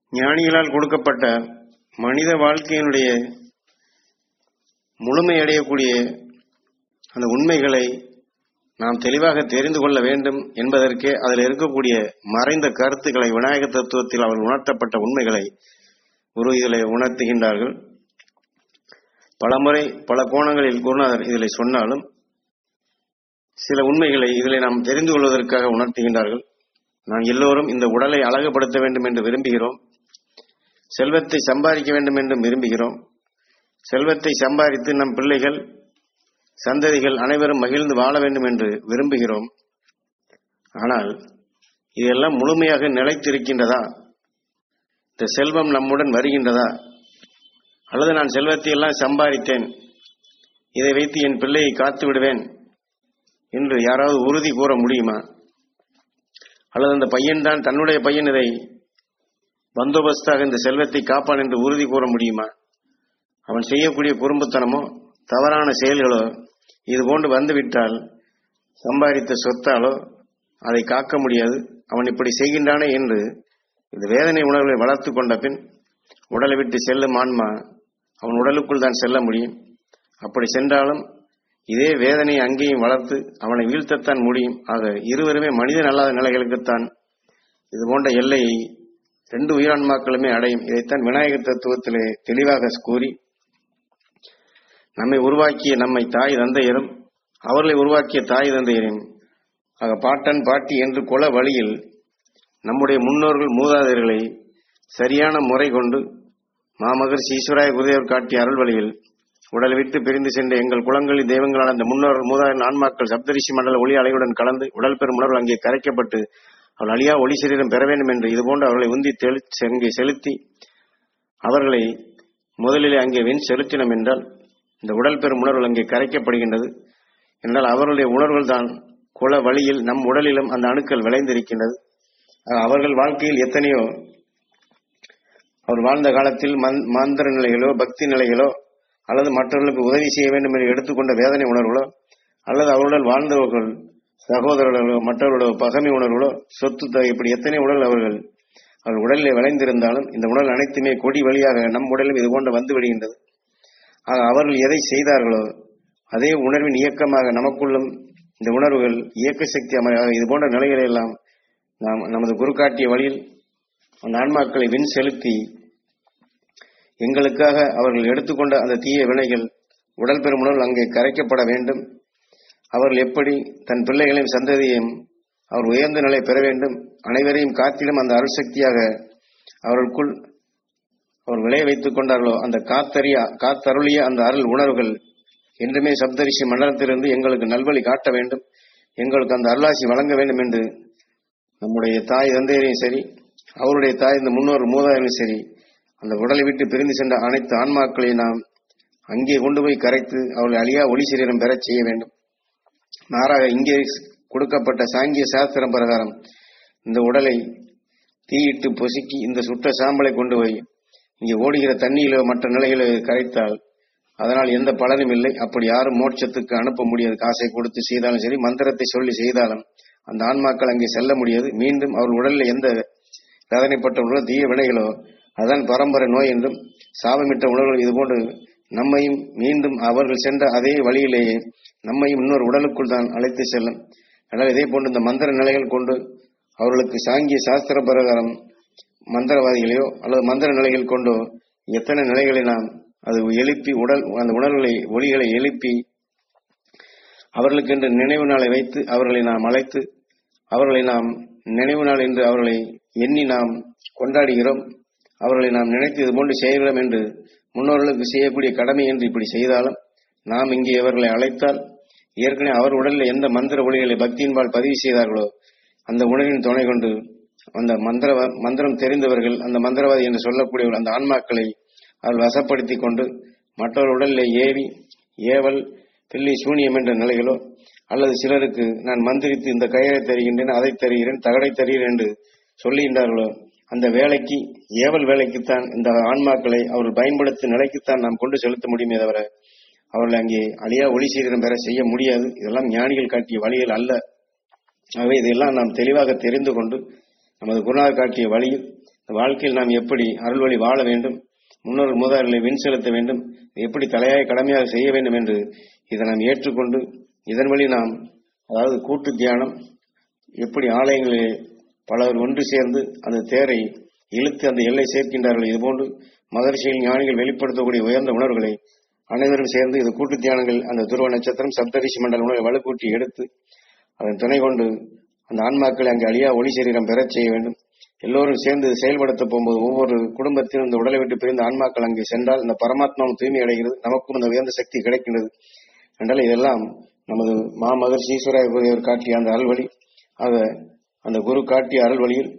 ஞானிகளால் கொடுக்கப்பட்ட மனித வாழ்க்கையினுடைய முழுமையடையக்கூடிய அந்த உண்மைகளை நாம் தெளிவாக தெரிந்து கொள்ள வேண்டும் என்பதற்கே அதில் இருக்கக்கூடிய மறைந்த கருத்துக்களை விநாயக தத்துவத்தில் அவர்கள் உணர்த்தப்பட்ட உண்மைகளை குரு இதில் உணர்த்துகின்றார்கள் பலமுறை பல கோணங்களில் குருநாதர் இதில் சொன்னாலும் சில உண்மைகளை இதில் நாம் தெரிந்து கொள்வதற்காக உணர்த்துகின்றார்கள் நாம் எல்லோரும் இந்த உடலை அழகுபடுத்த வேண்டும் என்று விரும்புகிறோம் செல்வத்தை சம்பாதிக்க வேண்டும் என்று விரும்புகிறோம் செல்வத்தை சம்பாதித்து நம் பிள்ளைகள் சந்ததிகள் அனைவரும் மகிழ்ந்து வாழ வேண்டும் என்று விரும்புகிறோம் ஆனால் இதெல்லாம் முழுமையாக நிலைத்திருக்கின்றதா இந்த செல்வம் நம்முடன் வருகின்றதா அல்லது நான் செல்வத்தை எல்லாம் சம்பாதித்தேன் இதை வைத்து என் பிள்ளையை காத்து விடுவேன் என்று யாராவது உறுதி கூற முடியுமா அல்லது அந்த பையன்தான் தன்னுடைய பையன் இதை பந்தோபஸ்தாக இந்த செல்வத்தை காப்பான் என்று உறுதி கூற முடியுமா அவன் செய்யக்கூடிய குறும்புத்தனமோ தவறான செயல்களோ இது போன்று வந்துவிட்டால் சம்பாதித்த சொத்தாலோ அதை காக்க முடியாது அவன் இப்படி செய்கின்றானே என்று இந்த வேதனை உணர்வுகளை வளர்த்து கொண்ட பின் உடலை விட்டு செல்லும் ஆன்மா அவன் உடலுக்குள் தான் செல்ல முடியும் அப்படி சென்றாலும் இதே வேதனையை அங்கேயும் வளர்த்து அவனை வீழ்த்தத்தான் முடியும் ஆக இருவருமே மனிதன் அல்லாத நிலைகளுக்குத்தான் இது போன்ற எல்லையை ரெண்டு உயிரான்மாக்களுமே அடையும் இதைத்தான் விநாயகர் தத்துவத்திலே தெளிவாக கூறி நம்மை உருவாக்கிய நம்மை தாய் தந்தையரும் அவர்களை உருவாக்கிய தாய் தந்தையரும் ஆக பாட்டன் பாட்டி என்று குல வழியில் நம்முடைய முன்னோர்கள் மூதாதையர்களை சரியான முறை கொண்டு மாமகர்ஷி ஈஸ்வராய குருதேவர் காட்டிய அருள் வழியில் உடலை விட்டு பிரிந்து சென்ற எங்கள் குலங்களில் தெய்வங்களான அந்த முன்னோர்கள் மூதாதையர் ஆன்மாக்கள் சப்தரிஷி மண்டல ஒளி அலையுடன் கலந்து உடல் பெறும் உணர்வு அங்கே கரைக்கப்பட்டு அவள் அழியா ஒளி சரீரம் பெற வேண்டும் என்று இதுபோன்று அவர்களை உந்தி தெளி அங்கே செலுத்தி அவர்களை முதலிலே அங்கே வெண் செலுத்தினோம் என்றால் இந்த உடல் பெறும் உணர்வுகள் அங்கே கரைக்கப்படுகின்றது என்றால் அவர்களுடைய உணர்வுகள் தான் குல வழியில் நம் உடலிலும் அந்த அணுக்கள் விளைந்திருக்கின்றது ஆக அவர்கள் வாழ்க்கையில் எத்தனையோ அவர் வாழ்ந்த காலத்தில் மந் மந்திர நிலைகளோ பக்தி நிலைகளோ அல்லது மற்றவர்களுக்கு உதவி செய்ய வேண்டும் என்று எடுத்துக்கொண்ட வேதனை உணர்வுகளோ அல்லது அவருடன் வாழ்ந்தவர்கள் சகோதரர்களோ மற்றவர்களோ பகமை உணர்வுகளோ சொத்து த- இப்படி எத்தனை உடல் அவர்கள் அவர்கள் உடலிலே விளைந்திருந்தாலும் இந்த உடல் அனைத்துமே கொடி வழியாக நம் உடலும் இது போன்று வந்து விடுகின்றது ஆக அவர்கள் எதை செய்தார்களோ அதே உணர்வின் இயக்கமாக நமக்குள்ளும் இந்த உணர்வுகள் இயக்க சக்தி அமையாக இது போன்ற நிலைகளை எல்லாம் நாம் நமது குரு காட்டிய வழியில் அந்த ஆன்மாக்களை வின் செலுத்தி எங்களுக்காக அவர்கள் எடுத்துக்கொண்ட அந்த தீய வினைகள் உடல் பெறும் உணர்வு அங்கே கரைக்கப்பட வேண்டும் அவர்கள் எப்படி தன் பிள்ளைகளையும் சந்ததியையும் அவர் உயர்ந்த நிலை பெற வேண்டும் அனைவரையும் காத்திலும் அந்த அருள் சக்தியாக அவர்களுக்குள் அவர் விளைய வைத்துக் கொண்டார்களோ அந்த காத்தறிய காத்தருளிய அந்த அருள் உணர்வுகள் என்றுமே சப்தரிஷி மண்டலத்திலிருந்து எங்களுக்கு நல்வழி காட்ட வேண்டும் எங்களுக்கு அந்த அருளாசி வழங்க வேண்டும் என்று நம்முடைய தாய் தந்தையரையும் சரி அவருடைய தாய் இந்த முன்னோர் மூதாதையும் சரி அந்த உடலை விட்டு பிரிந்து சென்ற அனைத்து ஆன்மாக்களை நாம் அங்கே கொண்டு போய் கரைத்து அவர்களை அழியா ஒளி சரீரம் பெறச் செய்ய வேண்டும் மாறாக இங்கே கொடுக்கப்பட்ட சாங்கிய சாஸ்திரம் பிரகாரம் இந்த உடலை தீயிட்டு பொசுக்கி இந்த சுட்ட சாம்பலை கொண்டு போய் இங்கே ஓடுகிற தண்ணியிலோ மற்ற நிலையிலோ கரைத்தால் அதனால் எந்த பலனும் இல்லை அப்படி யாரும் மோட்சத்துக்கு அனுப்ப முடியாது காசை கொடுத்து செய்தாலும் சரி மந்திரத்தை சொல்லி செய்தாலும் அந்த ஆன்மாக்கள் அங்கே செல்ல முடியாது மீண்டும் அவர் உடலில் எந்த வேதனைப்பட்ட உணர்வு தீய வினைகளோ அதான் பரம்பரை நோய் என்றும் சாபமிட்ட உணர்வுகள் இதுபோன்று நம்மையும் மீண்டும் அவர்கள் சென்ற அதே வழியிலேயே நம்மையும் இன்னொரு உடலுக்குள் தான் அழைத்து செல்லும் அதனால் இதே போன்று இந்த மந்திர நிலைகள் கொண்டு அவர்களுக்கு சாங்கிய சாஸ்திர பிரகாரம் மந்திரவாதிகளையோ அல்லது மந்திர நிலைகள் கொண்டோ எத்தனை நிலைகளை நாம் அது எழுப்பி உடல் அந்த உணர்வுகளை ஒளிகளை எழுப்பி அவர்களுக்கு என்று நினைவு நாளை வைத்து அவர்களை நாம் அழைத்து அவர்களை நாம் நினைவு நாள் என்று அவர்களை எண்ணி நாம் கொண்டாடுகிறோம் அவர்களை நாம் நினைத்து இது போன்று செய்கிறோம் என்று முன்னோர்களுக்கு செய்யக்கூடிய கடமை என்று இப்படி செய்தாலும் நாம் இங்கே அவர்களை அழைத்தால் ஏற்கனவே அவர் உடலில் எந்த மந்திர ஒளிகளை பக்தியின்பால் பதிவு செய்தார்களோ அந்த உணர்வின் துணை கொண்டு அந்த மந்திர மந்திரம் தெரிந்தவர்கள் அந்த மந்திரவாதி என்று சொல்லக்கூடிய அந்த ஆன்மாக்களை அவர்கள் வசப்படுத்தி கொண்டு மற்றவர் உடலில் ஏவி ஏவல் பில்லி சூனியம் என்ற நிலைகளோ அல்லது சிலருக்கு நான் மந்திரித்து இந்த கயிறை தருகின்றேன் அதை தருகிறேன் தகடை தருகிறேன் என்று சொல்லுகின்றார்களோ அந்த வேலைக்கு ஏவல் வேலைக்குத்தான் இந்த ஆன்மாக்களை அவர்கள் பயன்படுத்தும் நிலைக்குத்தான் நாம் கொண்டு செலுத்த முடியுமே தவிர அவர்கள் அங்கே அழியா ஒளி சீரம் பெற செய்ய முடியாது இதெல்லாம் ஞானிகள் காட்டிய வழிகள் அல்ல ஆகவே இதையெல்லாம் நாம் தெளிவாக தெரிந்து கொண்டு நமது குருநாதர் காட்டிய வழியில் இந்த வாழ்க்கையில் நாம் எப்படி அருள்வழி வாழ வேண்டும் முன்னோர் மூதாதையர்களை வின் செலுத்த வேண்டும் எப்படி தலையாய கடமையாக செய்ய வேண்டும் என்று இதை நாம் ஏற்றுக்கொண்டு இதன் வழி நாம் அதாவது கூட்டு தியானம் எப்படி ஆலயங்களில் பலர் ஒன்று சேர்ந்து அந்த தேரை இழுத்து அந்த எல்லை சேர்க்கின்றார்கள் இதுபோன்று மகர்ஷிகள் ஞானிகள் வெளிப்படுத்தக்கூடிய உயர்ந்த உணர்வுகளை அனைவரும் சேர்ந்து இது கூட்டு தியானங்கள் அந்த துருவ நட்சத்திரம் சப்தரிஷி மண்டல உணவை வலுக்கூட்டி எடுத்து அதன் துணை கொண்டு அந்த ஆன்மாக்களை அங்கு அழியா ஒளி சரீரம் பெறச் செய்ய வேண்டும் எல்லோரும் சேர்ந்து செயல்படுத்த போகும்போது ஒவ்வொரு குடும்பத்திலும் இந்த உடலை விட்டு பிரிந்த ஆன்மாக்கள் அங்கு சென்றால் இந்த பரமாத்மாவும் தூய்மை அடைகிறது நமக்கும் இந்த உயர்ந்த சக்தி கிடைக்கின்றது என்றால் இதெல்லாம் நமது மாமகர் ஈஸ்வரர் காட்டிய அந்த அருள்வழி ஆக அந்த குரு காட்டிய அருள் வழியில்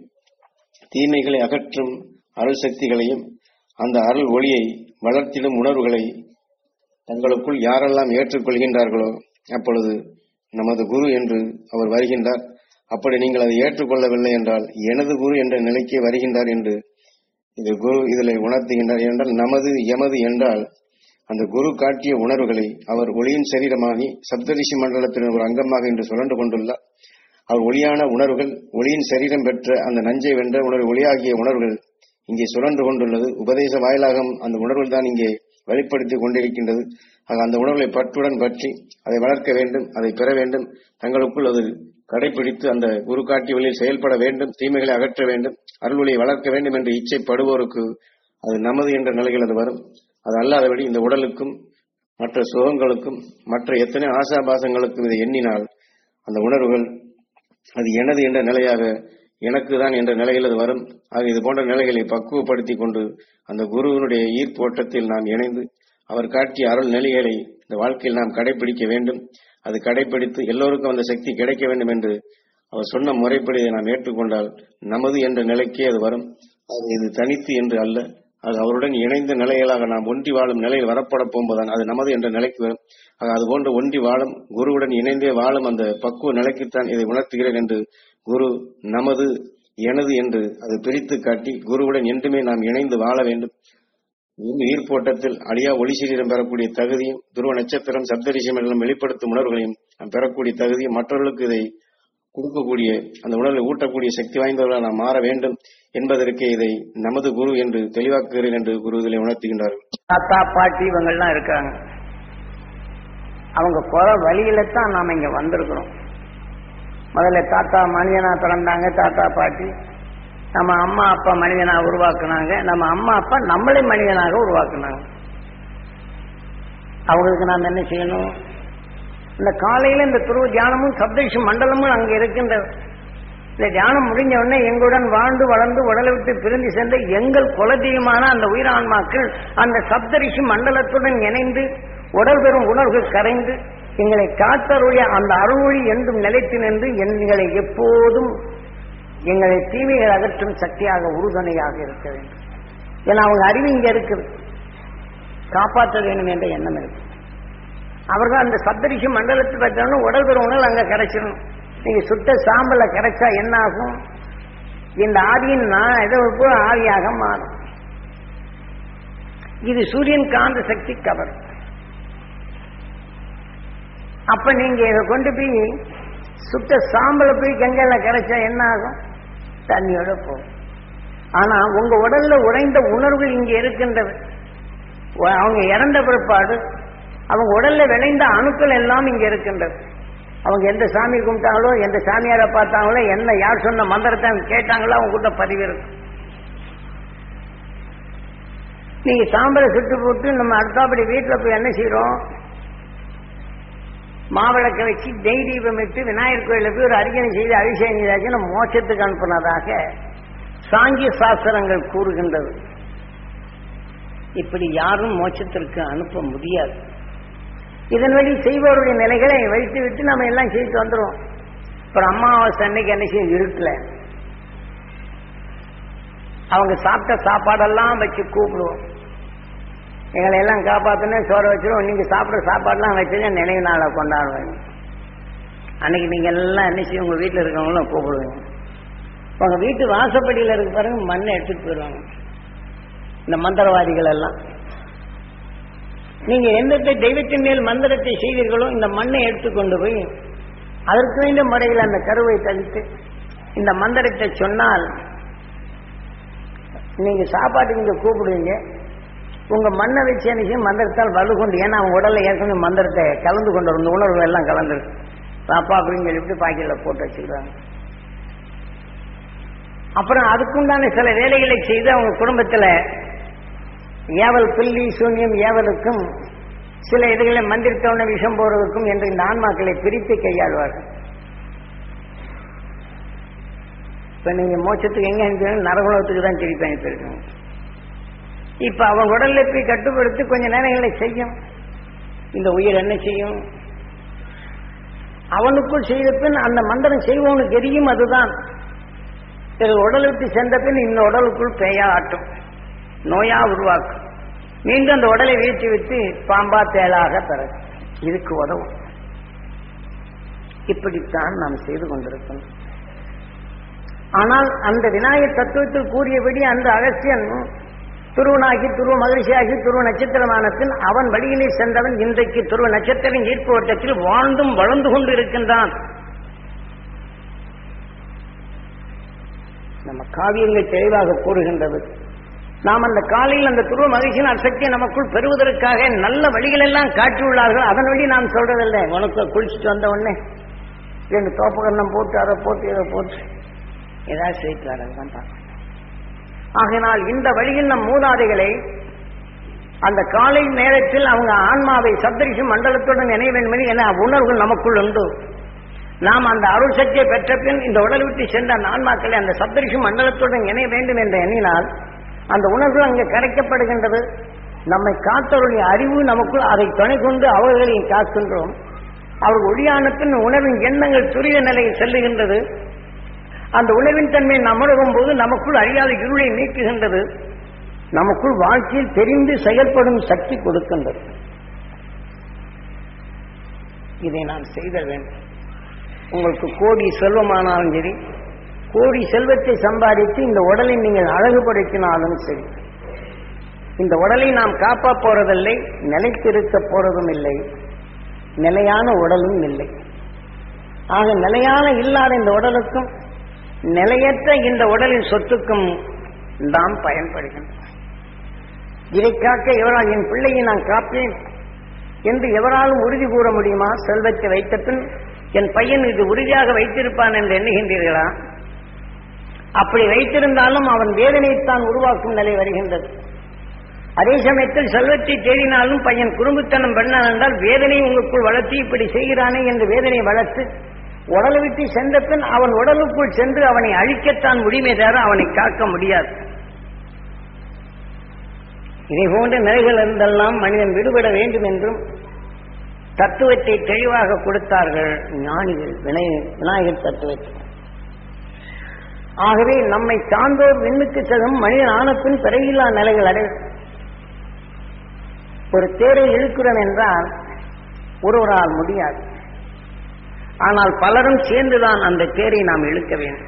தீமைகளை அகற்றும் அருள் சக்திகளையும் அந்த அருள் ஒளியை வளர்த்திடும் உணர்வுகளை தங்களுக்குள் யாரெல்லாம் ஏற்றுக்கொள்கின்றார்களோ அப்பொழுது நமது குரு என்று அவர் வருகின்றார் அப்படி நீங்கள் அதை ஏற்றுக்கொள்ளவில்லை என்றால் எனது குரு என்ற நிலைக்கே வருகின்றார் என்று இது குரு இதில் உணர்த்துகின்றார் என்றால் நமது எமது என்றால் அந்த குரு காட்டிய உணர்வுகளை அவர் ஒளியின் சரீரமாகி சப்தரிஷி மண்டலத்தின் ஒரு அங்கமாக இன்று சுழன்று கொண்டுள்ளார் அவர் ஒளியான உணர்வுகள் ஒளியின் சரீரம் பெற்ற அந்த நஞ்சை வென்ற உணர்வு ஒளியாகிய உணர்வுகள் இங்கே சுழன்று கொண்டுள்ளது உபதேச வாயிலாக அந்த உணர்வுகள் தான் இங்கே வெளிப்படுத்தி கொண்டிருக்கின்றது ஆக அந்த உணர்வுகளை பற்றுடன் பற்றி அதை வளர்க்க வேண்டும் அதை பெற வேண்டும் தங்களுக்குள் அது கடைபிடித்து அந்த குரு காட்டி வழியில் செயல்பட வேண்டும் தீமைகளை அகற்ற வேண்டும் அருள்வழியை வளர்க்க வேண்டும் என்று இச்சைப்படுவோருக்கு அது நமது என்ற நிலையில் அது வரும் அது அல்லாதபடி இந்த உடலுக்கும் மற்ற சுகங்களுக்கும் மற்ற எத்தனை ஆசாபாசங்களுக்கும் இதை எண்ணினால் அந்த உணர்வுகள் அது எனது என்ற நிலையாக எனக்கு தான் என்ற நிலையில் அது வரும் ஆக இது போன்ற நிலைகளை பக்குவப்படுத்தி கொண்டு அந்த குருவினுடைய ஈர்ப்போட்டத்தில் நாம் இணைந்து அவர் காட்டிய அருள் நிலைகளை இந்த வாழ்க்கையில் நாம் கடைபிடிக்க வேண்டும் அது கடைபிடித்து எல்லோருக்கும் அந்த சக்தி கிடைக்க வேண்டும் என்று அவர் சொன்ன முறைப்படி இதை நாம் ஏற்றுக்கொண்டால் நமது என்ற நிலைக்கே அது வரும் அது இது தனித்து என்று அல்ல அது அவருடன் இணைந்த நிலைகளாக நாம் ஒன்றி வாழும் நிலையில் வரப்பட போகும்போதுதான் அது நமது என்ற நிலைக்கு வரும் ஆக அது போன்று ஒன்றி வாழும் குருவுடன் இணைந்தே வாழும் அந்த பக்குவ நிலைக்குத்தான் இதை உணர்த்துகிறேன் என்று குரு நமது எனது என்று அது பிரித்து காட்டி குருவுடன் என்றுமே நாம் இணைந்து வாழ வேண்டும் ஈர்ப்போட்டத்தில் அழியா ஒளி சரீரம் பெறக்கூடிய தகுதியும் துருவ நட்சத்திரம் சப்தரிஷம் எல்லாம் வெளிப்படுத்தும் உணர்வுகளையும் நாம் பெறக்கூடிய தகுதியும் மற்றவர்களுக்கு இதை கொடுக்கக்கூடிய அந்த உணர்வை ஊட்டக்கூடிய சக்தி வாய்ந்தவர்களாக நாம் மாற வேண்டும் என்பதற்கு இதை நமது குரு என்று தெளிவாக்குகிறேன் என்று குரு இதில் உணர்த்துகின்றார்கள் தாத்தா பாட்டி இவங்கெல்லாம் இருக்காங்க அவங்க போற வழியில தான் நாம இங்க வந்திருக்கிறோம் முதல்ல தாத்தா மனிதனா பிறந்தாங்க தாத்தா பாட்டி நம்ம அம்மா அப்பா மனிதனா உருவாக்குனாங்க நம்ம அம்மா அப்பா நம்மளே மனிதனாக உருவாக்குனாங்க அவங்களுக்கு நாம் என்ன செய்யணும் இந்த காலையில இந்த துருவ தியானமும் சப்தரிஷி மண்டலமும் அங்க இருக்கின்றது இந்த தியானம் முடிஞ்ச உடனே எங்களுடன் வாழ்ந்து வளர்ந்து உடலை விட்டு பிரிந்து சென்ற எங்கள் குலதெய்வமான அந்த உயிரான்மாக்கள் அந்த சப்தரிஷி மண்டலத்துடன் இணைந்து உடல் பெறும் உணர்வுகள் கரைந்து எங்களை காத்தருடைய அந்த அருள்மொழி என்றும் நிலைத்து நின்று எங்களை எப்போதும் எங்களை தீமைகள் அகற்றும் சக்தியாக உறுதுணையாக இருக்க வேண்டும் ஏன்னா அவங்க அறிவு இங்க இருக்குது காப்பாற்ற வேண்டும் என்ற எண்ணம் இருக்கு அவர்கள் அந்த சப்தரிஷி மண்டலத்தில் வச்சாலும் உடல் பெறும் உணவு அங்க கிடைச்சிடணும் நீங்க சுட்ட சாம்பல கிடைச்சா என்ன ஆகும் இந்த ஆவியின் நான் ஏதோ ஒரு ஆவியாக மாறும் இது சூரியன் காந்த சக்தி கவர் அப்ப நீங்க இதை கொண்டு போய் சுத்த சாம்பல போய் கங்கையில கிடைச்சா என்ன ஆகும் தண்ணியோட போகும் ஆனா உங்க உடல்ல உடைந்த உணர்வுகள் இங்க இருக்கின்றது உ- அவங்க இறந்த பிற்பாடு அவங்க உடல்ல விளைந்த அணுக்கள் எல்லாம் இங்க இருக்கின்றது அவங்க எந்த சாமி கும்பிட்டாங்களோ எந்த சாமியாரை பார்த்தாங்களோ என்ன யார் சொன்ன மந்திரத்தை கேட்டாங்களோ அவங்க கூட பதிவு இருக்கும் நீங்க சாம்பலை சுட்டு போட்டு நம்ம அடுத்தாப்படி வீட்டுல போய் என்ன செய்யறோம் மாவிளக்க வச்சு நெய் தீபம் இட்டு விநாயகர் கோயில போய் ஒரு அர்ச்சனை செய்து அபிஷேகம் செய்தாச்சு நம்ம மோட்சத்துக்கு அனுப்புனதாக சாங்கிய சாஸ்திரங்கள் கூறுகின்றது இப்படி யாரும் மோட்சத்திற்கு அனுப்ப முடியாது இதன் வழி செய்பவருடைய நிலைகளை வைத்து விட்டு நம்ம எல்லாம் செய்துட்டு வந்துடுவோம் அப்புறம் அம்மாவாசை அன்னைக்கு என்ன செய்யும் இருட்டுல அவங்க சாப்பிட்ட சாப்பாடெல்லாம் வச்சு கூப்பிடுவோம் எங்களை எல்லாம் காப்பாத்தணும் சோற வச்சிருவோம் நீங்க சாப்பிட்ற சாப்பாடுலாம் வச்சுங்க நினைவு நாளை கொண்டாடுவாங்க அன்னைக்கு நீங்க எல்லாம் என்ன செய்யும் உங்க வீட்டுல இருக்கவங்களும் கூப்பிடுவீங்க உங்க வீட்டு வாசப்படியில இருக்க பாருங்க மண்ணை எடுத்துட்டு போயிடுவாங்க இந்த மந்திரவாதிகள் எல்லாம் நீங்க எந்த தெய்வத்தின் மேல் மந்திரத்தை செய்தீர்களோ இந்த மண்ணை எடுத்துக்கொண்டு போய் அதற்கு வேண்டிய முறையில் அந்த கருவை தளித்து இந்த மந்திரத்தை சொன்னால் நீங்க சாப்பாட்டுக்கு இங்க கூப்பிடுவீங்க உங்க மண்ணை வச்சு என்ன மந்திரத்தால் வலு கொண்டு ஏன்னா அவங்க உடல்ல ஏற்கனவே மந்திரத்தை கலந்து கொண்டு வரும் இந்த உணர்வு எல்லாம் கலந்துருக்கு சாப்பா அப்படின்னு சொல்லிட்டு பாக்கெட்ல போட்டு வச்சுக்கிறாங்க அப்புறம் அதுக்குண்டான சில வேலைகளை செய்து அவங்க குடும்பத்துல ஏவல் பில்லி சூன்யம் ஏவலுக்கும் சில இதுகளை மந்திரித்தவன விஷம் போறதுக்கும் என்று இந்த ஆன்மாக்களை பிரித்து கையாளுவார்கள் இப்ப நீங்க மோட்சத்துக்கு எங்க அனுப்பிங்க நரகுலத்துக்கு தான் திருப்பி அனுப்பியிருக்கணும் இப்ப அவன் உடல்ல போய் கட்டுப்படுத்தி கொஞ்ச நேரங்களை செய்யும் இந்த உயிர் என்ன செய்யும் அவனுக்குள் செய்த பின் அந்த மந்திரம் செய்வவனுக்கு எரியும் அதுதான் பிறகு உடல் விட்டு சென்ற பின் இந்த உடலுக்குள் பேயா ஆட்டும் நோயா உருவாக்கும் மீண்டும் அந்த உடலை வீழ்ச்சி விட்டு பாம்பா தேளாக பிறகு இதுக்கு உதவும் இப்படித்தான் நாம் செய்து கொண்டிருக்கணும் ஆனால் அந்த விநாயகர் தத்துவத்தில் கூறியபடி அந்த அகஸ்தியன் துருவனாகி துருவ மகிழ்ச்சியாகி துருவ நட்சத்திரமான பின் அவன் வழியிலே சென்றவன் இன்றைக்கு துருவ நட்சத்திரம் ஈர்ப்பு வட்டத்தில் வாழ்ந்தும் வளர்ந்து கொண்டு இருக்கின்றான் நம்ம காவியங்கள் தெளிவாக கூறுகின்றது நாம் அந்த காலையில் அந்த துருவ மகிழ்ச்சியின் அசக்தியை நமக்குள் பெறுவதற்காக நல்ல வழிகள் எல்லாம் காட்டியுள்ளார்கள் அதன் வழி நாம் சொல்றதில்லை உனக்கு குளிச்சுட்டு வந்த உடனே ரெண்டு தோப்பகரணம் போட்டு அதை போட்டு இதை போட்டு ஏதாவது செய்கிறார் தான் பார்க்கணும் ஆகையினால் இந்த வழியில் நம் மூதாதைகளை அந்த காலை நேரத்தில் அவங்க ஆன்மாவை சப்தரிஷி மண்டலத்துடன் இணைய வேண்டும் என உணர்வுகள் நமக்குள் உண்டு நாம் அந்த அருள் சக்தியை பெற்ற பின் இந்த உடல் விட்டு சென்ற அந்த ஆன்மாக்களை அந்த சப்தரிஷி மண்டலத்துடன் இணைய வேண்டும் என்று எண்ணினால் அந்த உணர்வு அங்கே கிடைக்கப்படுகின்றது நம்மை காத்தவருடைய அறிவு நமக்குள் அதை துணை கொண்டு அவர்களையும் காக்கின்றோம் அவர் ஒளியான பின் உணர்வின் எண்ணங்கள் துரித நிலையில் செல்லுகின்றது அந்த உணவின் தன்மையை நாம் உணரும் போது நமக்குள் அறியாத இருளை நீக்குகின்றது நமக்குள் வாழ்க்கையில் தெரிந்து செயல்படும் சக்தி கொடுக்கின்றது இதை நாம் செய்தல் வேண்டும் உங்களுக்கு கோடி செல்வமானாலும் சரி கோடி செல்வத்தை சம்பாதித்து இந்த உடலை நீங்கள் அழகுபடுத்தினாலும் சரி இந்த உடலை நாம் காப்பா போறதில்லை நிலைத்திருக்க போறதும் இல்லை நிலையான உடலும் இல்லை ஆக நிலையான இல்லாத இந்த உடலுக்கும் நிலையற்ற இந்த உடலின் சொத்துக்கும் நாம் பயன்படுகின்றோம் இதை காக்க எவரால் என் பிள்ளையை நான் காப்பேன் என்று எவராலும் உறுதி கூற முடியுமா செல்வத்தை வைத்த பின் என் பையன் இது உறுதியாக வைத்திருப்பான் என்று எண்ணுகின்றீர்களா அப்படி வைத்திருந்தாலும் அவன் வேதனைத்தான் உருவாக்கும் நிலை வருகின்றது அதே சமயத்தில் செல்வத்தை தேடினாலும் பையன் குறும்புத்தனம் பண்ணான் என்றால் வேதனை உங்களுக்குள் வளர்த்தி இப்படி செய்கிறானே என்று வேதனை வளர்த்து உடலை விட்டு சென்ற பின் அவன் உடலுக்குள் சென்று அவனை அழிக்கத்தான் முடியுமே தவிர அவனை காக்க முடியாது இதை போன்ற நிலைகள் இருந்தெல்லாம் மனிதன் விடுபட வேண்டும் என்றும் தத்துவத்தை தெளிவாக கொடுத்தார்கள் ஞானிகள் விநாயகர் விநாயகர் தத்துவத்தை ஆகவே நம்மை சார்ந்தோர் விண்ணுக்கு செல்லும் மனிதன் ஆனப்பின் பிறையில்லா நிலைகள் அடை ஒரு தேரை இழுக்கிறோம் என்றால் ஒருவரால் முடியாது ஆனால் பலரும் சேர்ந்துதான் அந்த தேரை நாம் இழுக்க வேண்டும்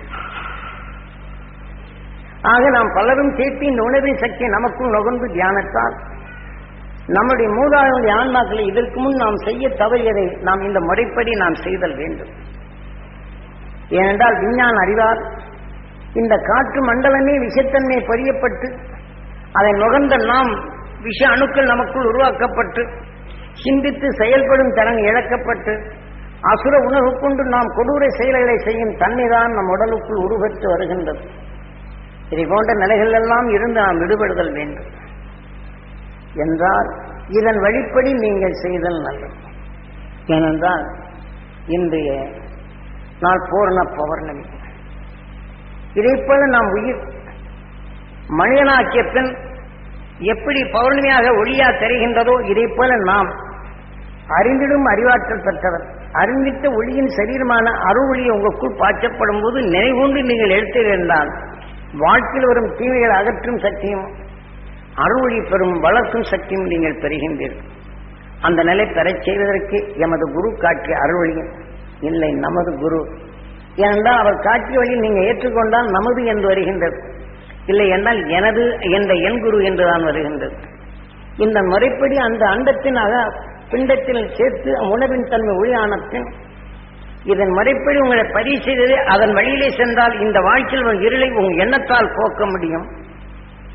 ஆக நாம் பலரும் சேர்த்து இந்த உணர்வின் சக்தி நமக்குள் நுகர்ந்து தியானத்தால் நம்முடைய மூதாதைய ஆன்மாக்களை இதற்கு முன் நாம் செய்ய தவறியதை நாம் இந்த முறைப்படி நாம் செய்தல் வேண்டும் ஏனென்றால் விஞ்ஞான அறிவால் இந்த காற்று மண்டலமே விஷத்தன்மை பொரியப்பட்டு அதை நுகர்ந்த நாம் விஷ அணுக்கள் நமக்குள் உருவாக்கப்பட்டு சிந்தித்து செயல்படும் திறன் இழக்கப்பட்டு அசுர உணர்வு கொண்டு நாம் கொடூர செயல்களை செய்யும் தன்மைதான் நம் உடலுக்குள் உருவெற்று வருகின்றது இதை போன்ற நிலைகள் எல்லாம் இருந்து நாம் விடுபடுதல் வேண்டும் என்றால் இதன் வழிப்படி நீங்கள் செய்தல் நல்லது ஏனென்றால் இன்றைய நாள் பூரண பௌர்ணமி இதைப்போல நாம் உயிர் மனிதனாக்கிய பின் எப்படி பௌர்ணமியாக ஒளியா தெரிகின்றதோ இதைப் போல நாம் அறிந்திடும் அறிவாற்றல் பெற்றவர் அறிந்திட்ட ஒளியின் சரீரமான அருள் உங்களுக்குள் பாய்ச்சப்படும் போது நினைவுண்டு நீங்கள் எடுத்திருந்தால் வாழ்க்கையில் வரும் தீமைகளை அகற்றும் சக்தியும் அருள்வழி பெறும் வளர்க்கும் சக்தியும் நீங்கள் பெறுகின்றீர்கள் அந்த நிலை பெறச் செய்வதற்கு எமது குரு காட்டிய அருள்வழியும் இல்லை நமது குரு ஏனென்றால் அவர் காட்டிய வழியில் நீங்கள் ஏற்றுக்கொண்டால் நமது என்று வருகின்றது இல்லை என்றால் எனது என்ற என் குரு என்றுதான் வருகின்றது இந்த முறைப்படி அந்த அண்டத்தின் அக பிண்டத்தில் சேர்த்து உணவின் தன்மை ஒளியான பின் இதன் முறைப்படி உங்களை பதிவு செய்தது அதன் வழியிலே சென்றால் இந்த வாழ்க்கையில் உங்கள் இருளை உங்கள் எண்ணத்தால் போக்க முடியும்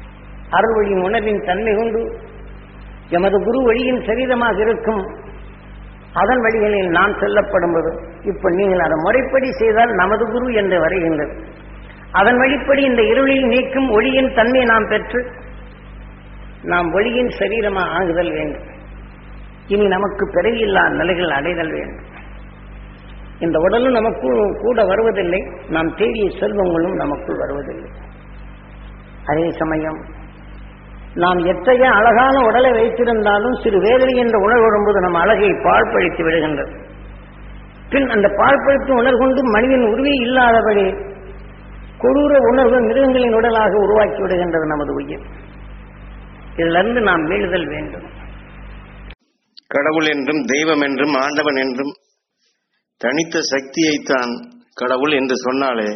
அருள் வழியின் உணர்வின் தன்மை கொண்டு எமது குரு வழியின் சரீரமாக இருக்கும் அதன் வழிகளில் நாம் செல்லப்படும்போது இப்ப நீங்கள் அதை முறைப்படி செய்தால் நமது குரு என்று வருகின்றது அதன் வழிப்படி இந்த இருளில் நீக்கும் ஒளியின் தன்மையை நாம் பெற்று நாம் ஒளியின் சரீரமாக ஆகுதல் வேண்டும் இனி நமக்கு பிறவியில்லா நிலைகள் அடைதல் வேண்டும் இந்த உடலும் நமக்கு கூட வருவதில்லை நாம் தேடிய செல்வங்களும் நமக்குள் வருவதில்லை அதே சமயம் நாம் எத்தகைய அழகான உடலை வைத்திருந்தாலும் சிறு வேதனை என்ற உணர்வு வரும்போது நம் அழகை பாழ்பழித்து விடுகின்றது பின் அந்த பாழ்பழித்து உணர்வு கொண்டு மனிதன் உருவே இல்லாதபடி கொடூர உணர்வு மிருகங்களின் உடலாக உருவாக்கி விடுகின்றது நமது உயிர் இதிலிருந்து நாம் மீளுதல் வேண்டும் கடவுள் என்றும் தெய்வம் என்றும் ஆண்டவன் என்றும் தனித்த சக்தியைத்தான் கடவுள் என்று சொன்னாலே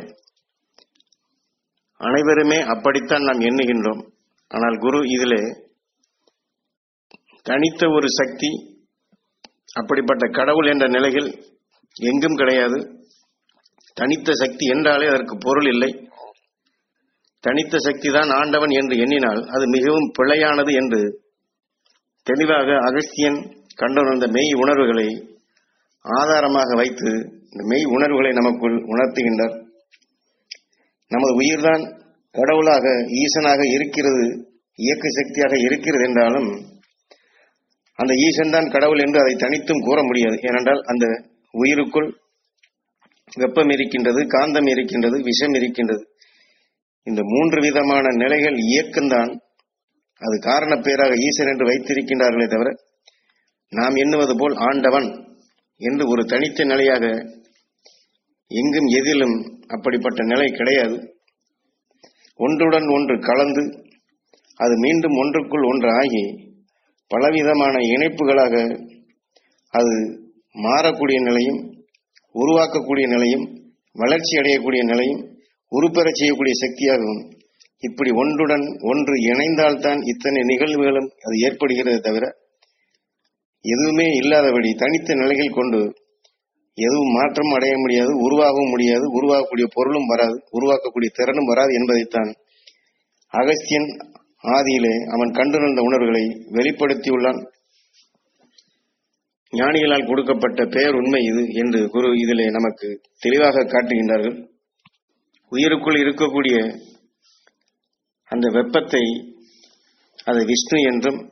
அனைவருமே அப்படித்தான் நாம் எண்ணுகின்றோம் ஆனால் குரு இதிலே தனித்த ஒரு சக்தி அப்படிப்பட்ட கடவுள் என்ற நிலையில் எங்கும் கிடையாது தனித்த சக்தி என்றாலே அதற்கு பொருள் இல்லை தனித்த சக்தி தான் ஆண்டவன் என்று எண்ணினால் அது மிகவும் பிழையானது என்று தெளிவாக அகஸ்தியன் கண்டுணர்ந்த மெய் உணர்வுகளை ஆதாரமாக வைத்து இந்த மெய் உணர்வுகளை நமக்குள் உணர்த்துகின்றார் நமது உயிர்தான் கடவுளாக ஈசனாக இருக்கிறது இயக்க சக்தியாக இருக்கிறது என்றாலும் அந்த ஈசன் தான் கடவுள் என்று அதை தனித்தும் கூற முடியாது ஏனென்றால் அந்த உயிருக்குள் வெப்பம் இருக்கின்றது காந்தம் இருக்கின்றது விஷம் இருக்கின்றது இந்த மூன்று விதமான நிலைகள் இயக்கம்தான் அது காரண பேராக ஈசன் என்று வைத்திருக்கின்றார்களே தவிர நாம் எண்ணுவது போல் ஆண்டவன் என்று ஒரு தனித்த நிலையாக எங்கும் எதிலும் அப்படிப்பட்ட நிலை கிடையாது ஒன்றுடன் ஒன்று கலந்து அது மீண்டும் ஒன்றுக்குள் ஒன்று ஆகி பலவிதமான இணைப்புகளாக அது மாறக்கூடிய நிலையும் உருவாக்கக்கூடிய நிலையும் வளர்ச்சி அடையக்கூடிய நிலையும் உருப்பெறச் செய்யக்கூடிய சக்தியாகவும் இப்படி ஒன்றுடன் ஒன்று இணைந்தால்தான் இத்தனை நிகழ்வுகளும் அது ஏற்படுகிறது தவிர எதுவுமே இல்லாதபடி தனித்த நிலைகள் கொண்டு எதுவும் மாற்றம் அடைய முடியாது உருவாகவும் முடியாது உருவாக்கக்கூடிய பொருளும் வராது உருவாக்கக்கூடிய திறனும் வராது என்பதைத்தான் அகஸ்தியன் ஆதியிலே அவன் கண்டுணர்ந்த உணர்வுகளை வெளிப்படுத்தியுள்ளான் ஞானிகளால் கொடுக்கப்பட்ட பெயர் உண்மை இது என்று குரு இதிலே நமக்கு தெளிவாக காட்டுகின்றார்கள் உயிருக்குள் இருக்கக்கூடிய அந்த வெப்பத்தை அது விஷ்ணு என்றும்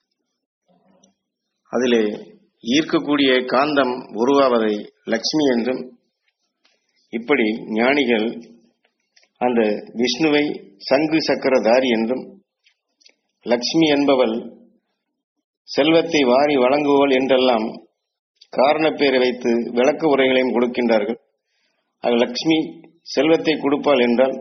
அதிலே ஈர்க்கக்கூடிய காந்தம் உருவாவதை லக்ஷ்மி என்றும் இப்படி ஞானிகள் அந்த விஷ்ணுவை சங்கு சக்கரதாரி என்றும் லக்ஷ்மி என்பவள் செல்வத்தை வாரி வழங்குவள் என்றெல்லாம் காரணப்பேரை வைத்து விளக்க உரைகளையும் கொடுக்கின்றார்கள் அது லக்ஷ்மி செல்வத்தை கொடுப்பாள் என்றால்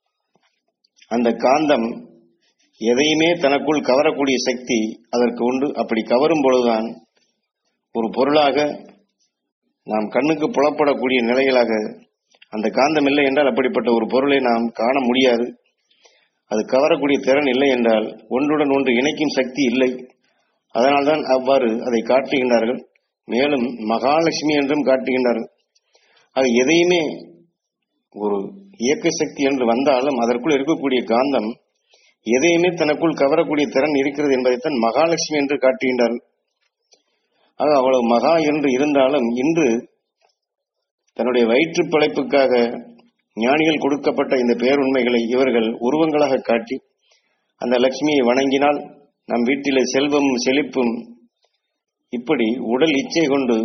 அந்த காந்தம் எதையுமே தனக்குள் கவரக்கூடிய சக்தி அதற்கு உண்டு அப்படி கவரும் பொழுதுதான் ஒரு பொருளாக நாம் கண்ணுக்கு புலப்படக்கூடிய நிலைகளாக அந்த காந்தம் இல்லை என்றால் அப்படிப்பட்ட ஒரு பொருளை நாம் காண முடியாது அது கவரக்கூடிய திறன் இல்லை என்றால் ஒன்றுடன் ஒன்று இணைக்கும் சக்தி இல்லை அதனால்தான் அவ்வாறு அதை காட்டுகின்றார்கள் மேலும் மகாலட்சுமி என்றும் காட்டுகின்றார்கள் அது எதையுமே ஒரு இயக்க சக்தி என்று வந்தாலும் அதற்குள் இருக்கக்கூடிய காந்தம் எதையுமே தனக்குள் கவரக்கூடிய திறன் இருக்கிறது என்பதைத்தான் மகாலட்சுமி என்று காட்டுகின்றார்கள் ஆக அவ்வளவு மகா என்று இருந்தாலும் இன்று தன்னுடைய வயிற்று பிழைப்புக்காக ஞானிகள் கொடுக்கப்பட்ட இந்த பேருண்மைகளை இவர்கள் உருவங்களாக காட்டி அந்த லட்சுமியை வணங்கினால் நம் வீட்டிலே செல்வமும் செழிப்பும் இப்படி உடல் இச்சை கொண்டு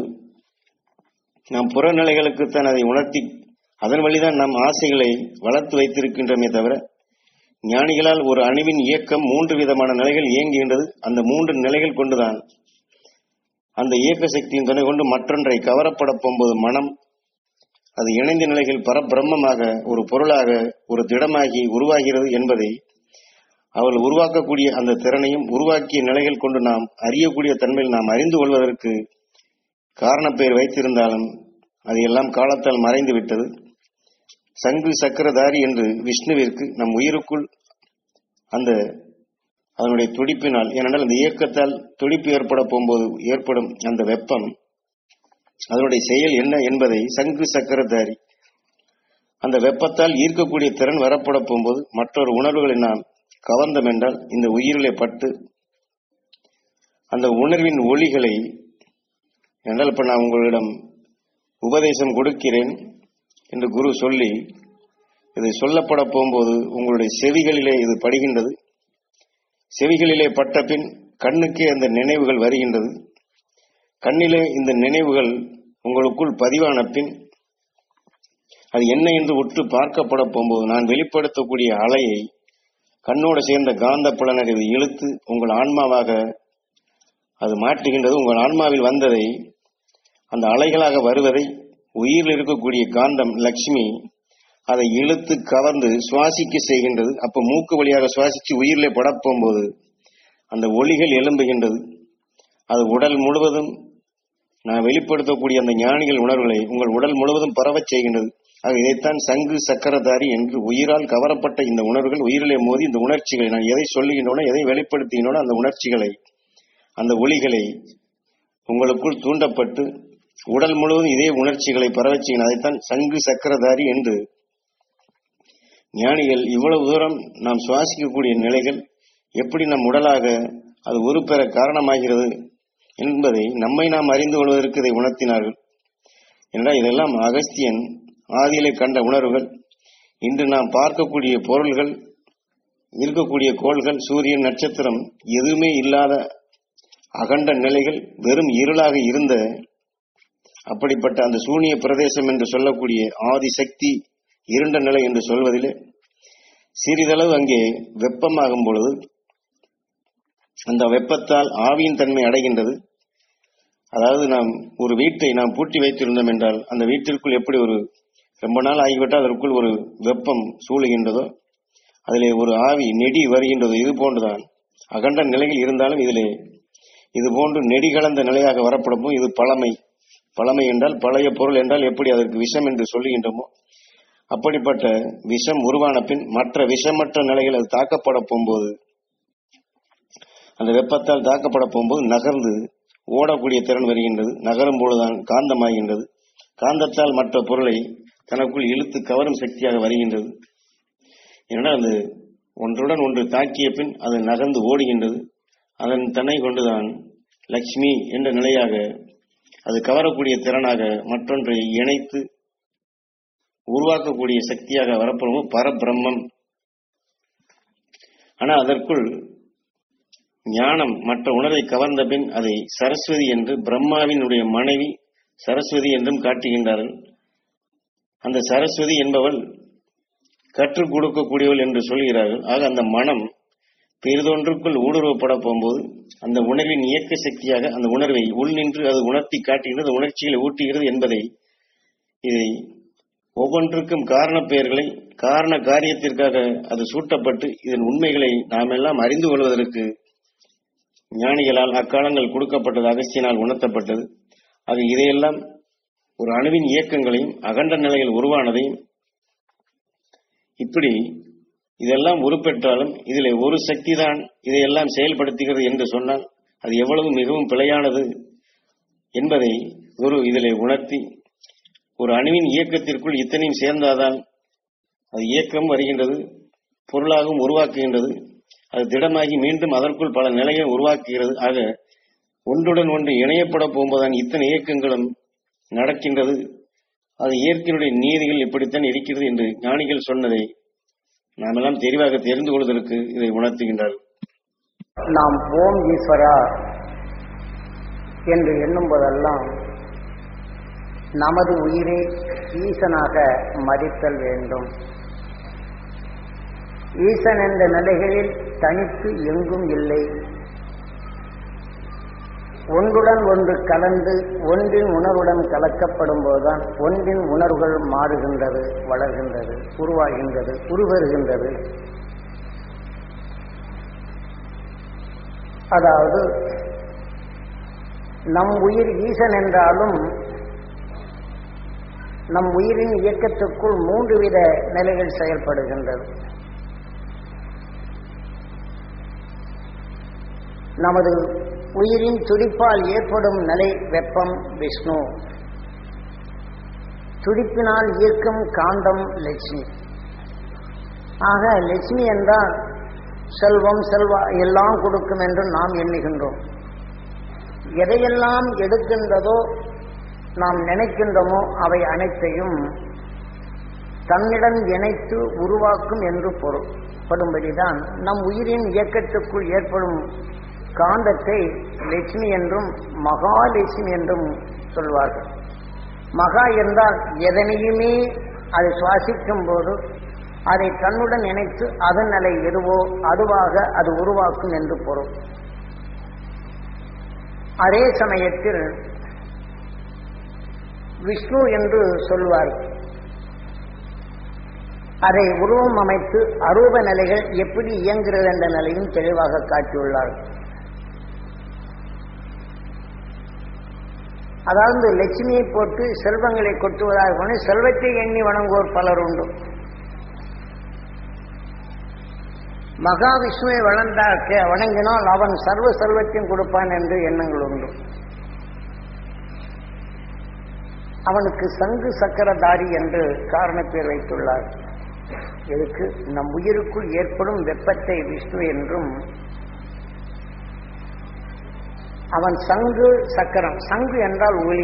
நம் புறநிலைகளுக்குத்தான் அதை உணர்த்தி அதன் வழிதான் நம் ஆசைகளை வளர்த்து வைத்திருக்கின்றமே தவிர ஞானிகளால் ஒரு அணுவின் இயக்கம் மூன்று விதமான நிலைகள் இயங்குகின்றது அந்த மூன்று நிலைகள் கொண்டுதான் அந்த இயக்க சக்தியின் துணை கொண்டு மற்றொன்றை கவரப்பட போகும்போது மனம் அது இணைந்த நிலைகள் பரபிரம்மமாக ஒரு பொருளாக ஒரு திடமாகி உருவாகிறது என்பதை அவள் உருவாக்கக்கூடிய அந்த திறனையும் உருவாக்கிய நிலைகள் கொண்டு நாம் அறியக்கூடிய தன்மையில் நாம் அறிந்து கொள்வதற்கு காரணப்பெயர் வைத்திருந்தாலும் அது எல்லாம் காலத்தால் மறைந்து விட்டது சங்கு சக்கரதாரி என்று விஷ்ணுவிற்கு நம் உயிருக்குள் அந்த அதனுடைய துடிப்பினால் ஏனென்றால் அந்த இயக்கத்தால் துடிப்பு ஏற்பட போகும்போது ஏற்படும் அந்த வெப்பம் அதனுடைய செயல் என்ன என்பதை சங்கு சக்கரதாரி அந்த வெப்பத்தால் ஈர்க்கக்கூடிய திறன் வரப்பட போகும்போது மற்றொரு உணர்வுகளை நாம் கவர்ந்தம் என்றால் இந்த உயிரிலே பட்டு அந்த உணர்வின் ஒளிகளை என்றால் இப்ப நான் உங்களிடம் உபதேசம் கொடுக்கிறேன் என்று குரு சொல்லி இது சொல்லப்பட போகும்போது உங்களுடைய செவிகளிலே இது படுகின்றது செவிகளிலே பட்ட பின் கண்ணுக்கே அந்த நினைவுகள் வருகின்றது கண்ணிலே இந்த நினைவுகள் உங்களுக்குள் பதிவான பின் அது என்ன என்று உற்று பார்க்கப்பட போகும்போது நான் வெளிப்படுத்தக்கூடிய அலையை கண்ணோடு சேர்ந்த காந்த புலனர் இது இழுத்து உங்கள் ஆன்மாவாக அது மாற்றுகின்றது உங்கள் ஆன்மாவில் வந்ததை அந்த அலைகளாக வருவதை உயிரில் இருக்கக்கூடிய காந்தம் லக்ஷ்மி அதை இழுத்து கவர்ந்து சுவாசிக்க செய்கின்றது அப்ப மூக்கு வழியாக சுவாசிச்சு உயிரிலே படப்போகும்போது அந்த ஒளிகள் எழும்புகின்றது அது உடல் முழுவதும் நான் வெளிப்படுத்தக்கூடிய அந்த ஞானிகள் உணர்வுகளை உங்கள் உடல் முழுவதும் பரவச் செய்கின்றது ஆக இதைத்தான் சங்கு சக்கரதாரி என்று உயிரால் கவரப்பட்ட இந்த உணர்வுகள் உயிரிலே மோதி இந்த உணர்ச்சிகளை நான் எதை சொல்லுகின்றனோ எதை வெளிப்படுத்துகின்றனோ அந்த உணர்ச்சிகளை அந்த ஒளிகளை உங்களுக்குள் தூண்டப்பட்டு உடல் முழுவதும் இதே உணர்ச்சிகளை பரவச் செய்யும் அதைத்தான் சங்கு சக்கரதாரி என்று ஞானிகள் இவ்வளவு தூரம் நாம் சுவாசிக்கக்கூடிய நிலைகள் எப்படி நம் உடலாக அது உருப்பெற காரணமாகிறது என்பதை நம்மை நாம் அறிந்து கொள்வதற்கு இதை உணர்த்தினார்கள் என்றால் இதெல்லாம் அகஸ்தியன் ஆதியிலே கண்ட உணர்வுகள் இன்று நாம் பார்க்கக்கூடிய பொருள்கள் இருக்கக்கூடிய கோள்கள் சூரியன் நட்சத்திரம் எதுவுமே இல்லாத அகண்ட நிலைகள் வெறும் இருளாக இருந்த அப்படிப்பட்ட அந்த சூனிய பிரதேசம் என்று சொல்லக்கூடிய ஆதிசக்தி இருண்ட நிலை என்று சொல்வதிலே சிறிதளவு அங்கே வெப்பமாகும் பொழுது அந்த வெப்பத்தால் ஆவியின் தன்மை அடைகின்றது அதாவது நாம் ஒரு வீட்டை நாம் பூட்டி வைத்திருந்தோம் என்றால் அந்த வீட்டிற்குள் எப்படி ஒரு ரொம்ப நாள் ஆகிவிட்டால் அதற்குள் ஒரு வெப்பம் சூழுகின்றதோ அதிலே ஒரு ஆவி நெடி வருகின்றதோ இது போன்றுதான் அகண்ட நிலையில் இருந்தாலும் இதிலே இது போன்று நெடி கலந்த நிலையாக வரப்படவும் இது பழமை பழமை என்றால் பழைய பொருள் என்றால் எப்படி அதற்கு விஷம் என்று சொல்லுகின்றோமோ அப்படிப்பட்ட விஷம் உருவான பின் மற்ற விஷமற்ற நிலையில் அது தாக்கப்பட போகும்போது அந்த வெப்பத்தால் தாக்கப்பட போகும்போது நகர்ந்து ஓடக்கூடிய திறன் வருகின்றது நகரும் பொழுதுதான் காந்தமாகின்றது காந்தத்தால் மற்ற பொருளை தனக்குள் இழுத்து கவரும் சக்தியாக வருகின்றது ஏன்னா அது ஒன்றுடன் ஒன்று தாக்கிய பின் அது நகர்ந்து ஓடுகின்றது அதன் தன்னை கொண்டுதான் லக்ஷ்மி என்ற நிலையாக அது கவரக்கூடிய திறனாக மற்றொன்றை இணைத்து உருவாக்கக்கூடிய சக்தியாக வரப்படும் பரபிரம்மம் ஆனா அதற்குள் ஞானம் மற்ற உணர்வை கவர்ந்த பின் அதை சரஸ்வதி என்று பிரம்மாவினுடைய மனைவி சரஸ்வதி என்றும் காட்டுகின்றார்கள் அந்த சரஸ்வதி என்பவள் கற்றுக் கொடுக்கக்கூடியவள் என்று சொல்கிறார்கள் ஆக அந்த மனம் பெரிதொன்றுக்குள் ஊடுருவப்பட போகும்போது அந்த உணர்வின் இயக்க சக்தியாக அந்த உணர்வை உள் நின்று அது உணர்த்தி காட்டுகிறது உணர்ச்சிகளை ஊட்டுகிறது என்பதை இதை ஒவ்வொன்றுக்கும் காரண பெயர்களை காரண காரியத்திற்காக அது சூட்டப்பட்டு இதன் உண்மைகளை நாம் எல்லாம் அறிந்து கொள்வதற்கு ஞானிகளால் அக்காலங்கள் கொடுக்கப்பட்டது அகஸ்தியனால் உணர்த்தப்பட்டது அது இதையெல்லாம் ஒரு அணுவின் இயக்கங்களையும் அகண்ட நிலையில் உருவானதையும் இப்படி இதெல்லாம் உருப்பெற்றாலும் இதில் ஒரு சக்தி தான் இதையெல்லாம் செயல்படுத்துகிறது என்று சொன்னால் அது எவ்வளவு மிகவும் பிழையானது என்பதை குரு இதிலே உணர்த்தி ஒரு அணுவின் இயக்கத்திற்குள் இத்தனையும் சேர்ந்தாதான் அது இயக்கம் வருகின்றது பொருளாகவும் உருவாக்குகின்றது அது திடமாகி மீண்டும் அதற்குள் பல நிலையை உருவாக்குகிறது ஆக ஒன்றுடன் ஒன்று இணையப்பட போகும்போதுதான் இத்தனை இயக்கங்களும் நடக்கின்றது அது இயற்கையினுடைய நீதிகள் இப்படித்தான் இருக்கிறது என்று ஞானிகள் சொன்னதை நாமெல்லாம் தெளிவாக தெரிந்து கொள்வதற்கு இதை உணர்த்துகின்றார்கள் நாம் ஓம் ஈஸ்வரா என்று எண்ணும் போதெல்லாம் நமது உயிரை ஈசனாக மதித்தல் வேண்டும் ஈசன் என்ற நிலைகளில் தனித்து எங்கும் இல்லை ஒன்றுடன் ஒன்று கலந்து ஒன்றின் உணர்வுடன் கலக்கப்படும் போதுதான் ஒன்றின் உணர்வுகள் மாறுகின்றது வளர்கின்றது உருவாகின்றது உருவருகின்றது அதாவது நம் உயிர் ஈசன் என்றாலும் நம் உயிரின் இயக்கத்துக்குள் மூன்று வித நிலைகள் செயல்படுகின்றது நமது உயிரின் துடிப்பால் ஏற்படும் நிலை வெப்பம் விஷ்ணு துடிப்பினால் இயக்கும் காந்தம் லட்சுமி ஆக லட்சுமி என்றால் செல்வம் செல்வா எல்லாம் கொடுக்கும் என்று நாம் எண்ணுகின்றோம் எதையெல்லாம் எடுக்கின்றதோ நாம் நினைக்கின்றோமோ அவை அனைத்தையும் தன்னிடம் இணைத்து உருவாக்கும் என்று பொருள்படும்படிதான் நம் உயிரின் இயக்கத்துக்குள் ஏற்படும் காந்தத்தை லட்சுமி என்றும் மகாலட்சுமி என்றும் சொல்வார்கள் மகா என்றால் எதனையுமே அதை சுவாசிக்கும் போது அதை தன்னுடன் இணைத்து அதன் நிலை எதுவோ அதுவாக அது உருவாக்கும் என்று பொருள் அதே சமயத்தில் விஷ்ணு என்று சொல்வார் அதை உருவம் அமைத்து அரூப நிலைகள் எப்படி இயங்குகிறது என்ற நிலையும் தெளிவாக காட்டியுள்ளார் அதாவது லட்சுமியை போட்டு செல்வங்களை கொட்டுவதாக போன செல்வத்தை எண்ணி வணங்குவோர் பலர் உண்டு மகாவிஷ்ணுவை வளர்ந்தாக்க வணங்கினால் அவன் சர்வ செல்வத்தையும் கொடுப்பான் என்று எண்ணங்கள் உண்டு அவனுக்கு சங்கு சக்கரதாரி என்று காரணப்பேர் வைத்துள்ளார் எதுக்கு நம் உயிருக்குள் ஏற்படும் வெப்பத்தை விஷ்ணு என்றும் அவன் சங்கு சக்கரம் சங்கு என்றால் ஒளி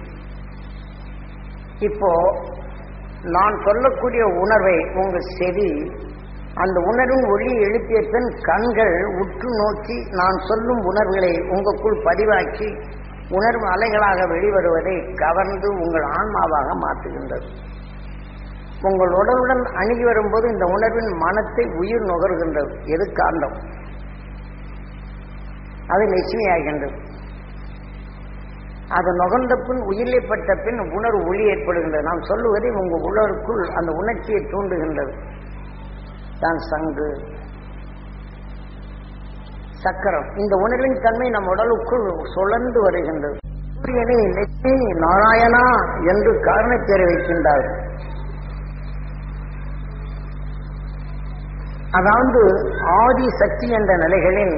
இப்போ நான் சொல்லக்கூடிய உணர்வை உங்க செவி அந்த உணர்வின் ஒளியை எழுப்பிய பின் கண்கள் உற்று நோக்கி நான் சொல்லும் உணர்வுகளை உங்களுக்குள் பதிவாக்கி உணர்வு அலைகளாக வெளிவருவதை கவர்ந்து உங்கள் ஆன்மாவாக மாற்றுகின்றது உங்கள் உடலுடன் அணுகி வரும்போது இந்த உணர்வின் மனத்தை உயிர் நுகர்கின்றது எது காந்தம் அது லட்சுமி ஆகின்றது அது நுகர்ந்த பின் உயிரிழப்பட்ட பின் உணர்வு ஒளி ஏற்படுகின்றது நாம் சொல்லுவதை உங்கள் உணர்வுக்குள் அந்த உணர்ச்சியை தூண்டுகின்றது தான் சங்கு சக்கரம் இந்த உணர்வின் தன்மை நம் உடலுக்குள் சுழந்து வருகின்றது சூரியனை லட்சுமி நாராயணா என்று காரணப்பேரை வைக்கின்றார் அதாவது ஆதி சக்தி என்ற நிலைகளில்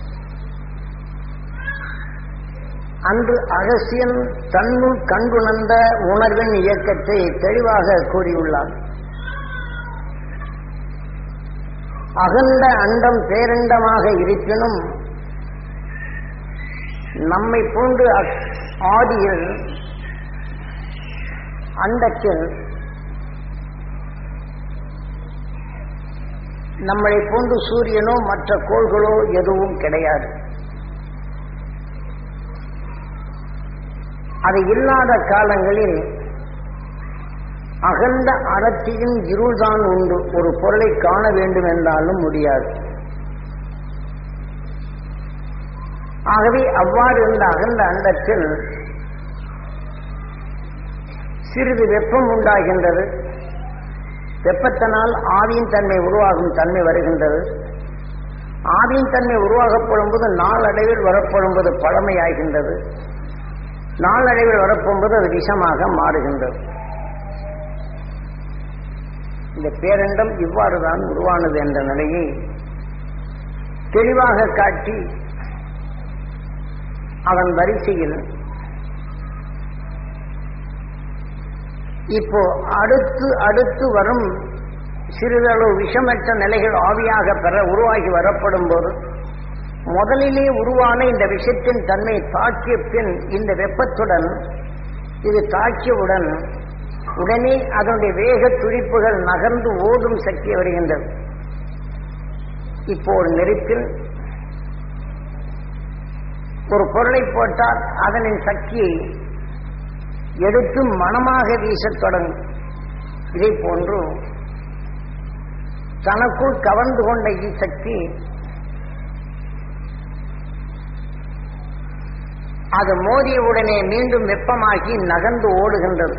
அன்று அகசியன் தன்னுள் கண்டுணர்ந்த உணர்வின் இயக்கத்தை தெளிவாக கூறியுள்ளார் அகண்ட அண்டம் பேரண்டமாக இருப்பினும் நம்மை போன்று ஆதியில் அண்டத்தில் நம்மளை போன்று சூரியனோ மற்ற கோள்களோ எதுவும் கிடையாது அது இல்லாத காலங்களில் அகண்ட அடர்த்தியின் இருள்தான் உண்டு ஒரு பொருளை காண வேண்டும் என்றாலும் முடியாது ஆகவே அவ்வாறு இருந்த அகண்ட அண்டத்தில் சிறிது வெப்பம் உண்டாகின்றது வெப்பத்தினால் ஆவியின் தன்மை உருவாகும் தன்மை வருகின்றது ஆவியின் தன்மை உருவாகப்படும் போது நாளடைவில் வரப்படும் போது பழமையாகின்றது நாளடைவில் வரப்போகும்போது அது விஷமாக மாறுகின்றது இந்த பேரண்டம் இவ்வாறுதான் உருவானது என்ற நிலையை தெளிவாக காட்டி அவன் வரிசையில் இப்போ அடுத்து அடுத்து வரும் சிறிதளவு விஷமற்ற நிலைகள் ஆவியாக பெற உருவாகி வரப்படும் போது முதலிலே உருவான இந்த விஷத்தின் தன்மை தாக்கிய பின் இந்த வெப்பத்துடன் இது தாக்கியவுடன் உடனே அதனுடைய வேக துடிப்புகள் நகர்ந்து ஓடும் சக்தி வருகின்றது இப்போ ஒரு நெருப்பில் ஒரு பொருளை போட்டால் அதனின் சக்தியை எடுத்து மனமாக வீசத் தொடங்கும் இதை போன்று தனக்குள் கவர்ந்து கொண்ட சக்தி அது மோதியவுடனே மீண்டும் வெப்பமாகி நகர்ந்து ஓடுகின்றது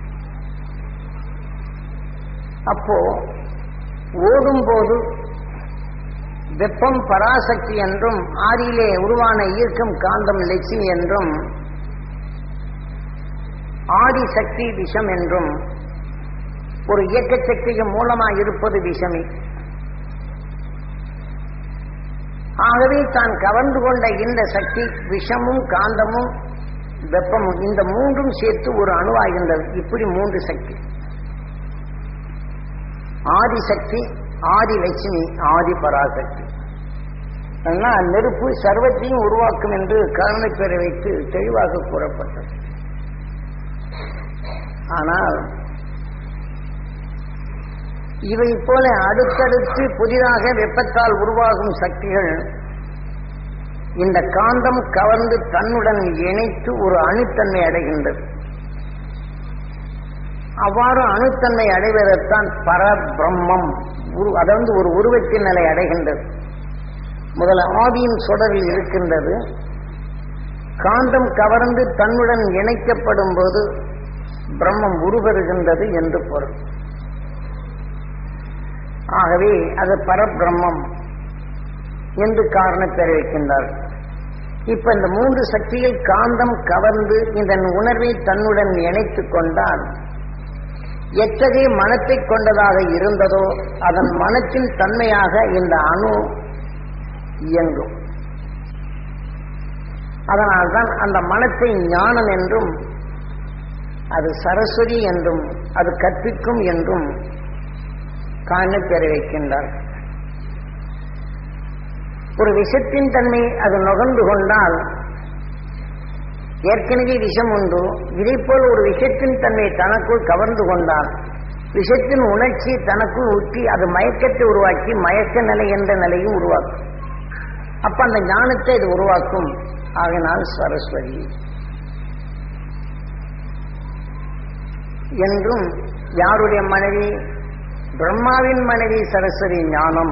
அப்போ ஓடும்போது வெப்பம் பராசக்தி என்றும் ஆதியிலே உருவான ஈர்க்கம் காந்தம் லட்சுமி என்றும் ஆதி சக்தி விஷம் என்றும் ஒரு இயக்க சக்தியின் மூலமாக இருப்பது விஷமி ஆகவே தான் கவர்ந்து கொண்ட இந்த சக்தி விஷமும் காந்தமும் வெப்பமும் இந்த மூன்றும் சேர்த்து ஒரு அணுவாகின்றது இப்படி மூன்று சக்தி ஆதிசக்தி ஆதி லட்சுமி ஆதி பராசக்தி அதனால் நெருப்பு சர்வத்தையும் உருவாக்கும் என்று காரணப்பேரை வைத்து தெளிவாக கூறப்பட்டது ஆனால் இவை போல அடுத்தடுத்து புதிதாக வெப்பத்தால் உருவாகும் சக்திகள் இந்த காந்தம் கவர்ந்து தன்னுடன் இணைத்து ஒரு அணுத்தன்மை அடைகின்றது அவ்வாறு அணுத்தன்மை அடைவதற்தான் பரபிரம்மம் உரு அதாவது ஒரு உருவத்தின் நிலை அடைகின்றது முதல்ல ஆதியின் சுடரில் இருக்கின்றது காந்தம் கவர்ந்து தன்னுடன் இணைக்கப்படும் போது பிரம்மம் உருவருகின்றது என்று பொருள் ஆகவே அது பரபிரம்மம் என்று காரணம் தெரிவிக்கின்றார் இப்ப இந்த மூன்று சக்திகள் காந்தம் கவர்ந்து இதன் உணர்வை தன்னுடன் இணைத்துக் கொண்டால் எத்தகைய மனத்தை கொண்டதாக இருந்ததோ அதன் மனத்தின் தன்மையாக இந்த அணு இயங்கும் அதனால்தான் அந்த மனத்தை ஞானம் என்றும் அது சரஸ்வதி என்றும் அது கற்பிக்கும் என்றும் காண தெரிவிக்கின்றார் ஒரு விஷத்தின் தன்மை அது நுகர்ந்து கொண்டால் ஏற்கனவே விஷம் உண்டு இதை போல் ஒரு விஷத்தின் தன்மை தனக்குள் கவர்ந்து கொண்டால் விஷத்தின் உணர்ச்சி தனக்குள் ஊற்றி அது மயக்கத்தை உருவாக்கி மயக்க நிலை என்ற நிலையும் உருவாக்கும் அப்ப அந்த ஞானத்தை இது உருவாக்கும் ஆகினால் சரஸ்வதி என்றும் யாருடைய மனைவி பிரம்மாவின் மனைவி சரஸ்வதி ஞானம்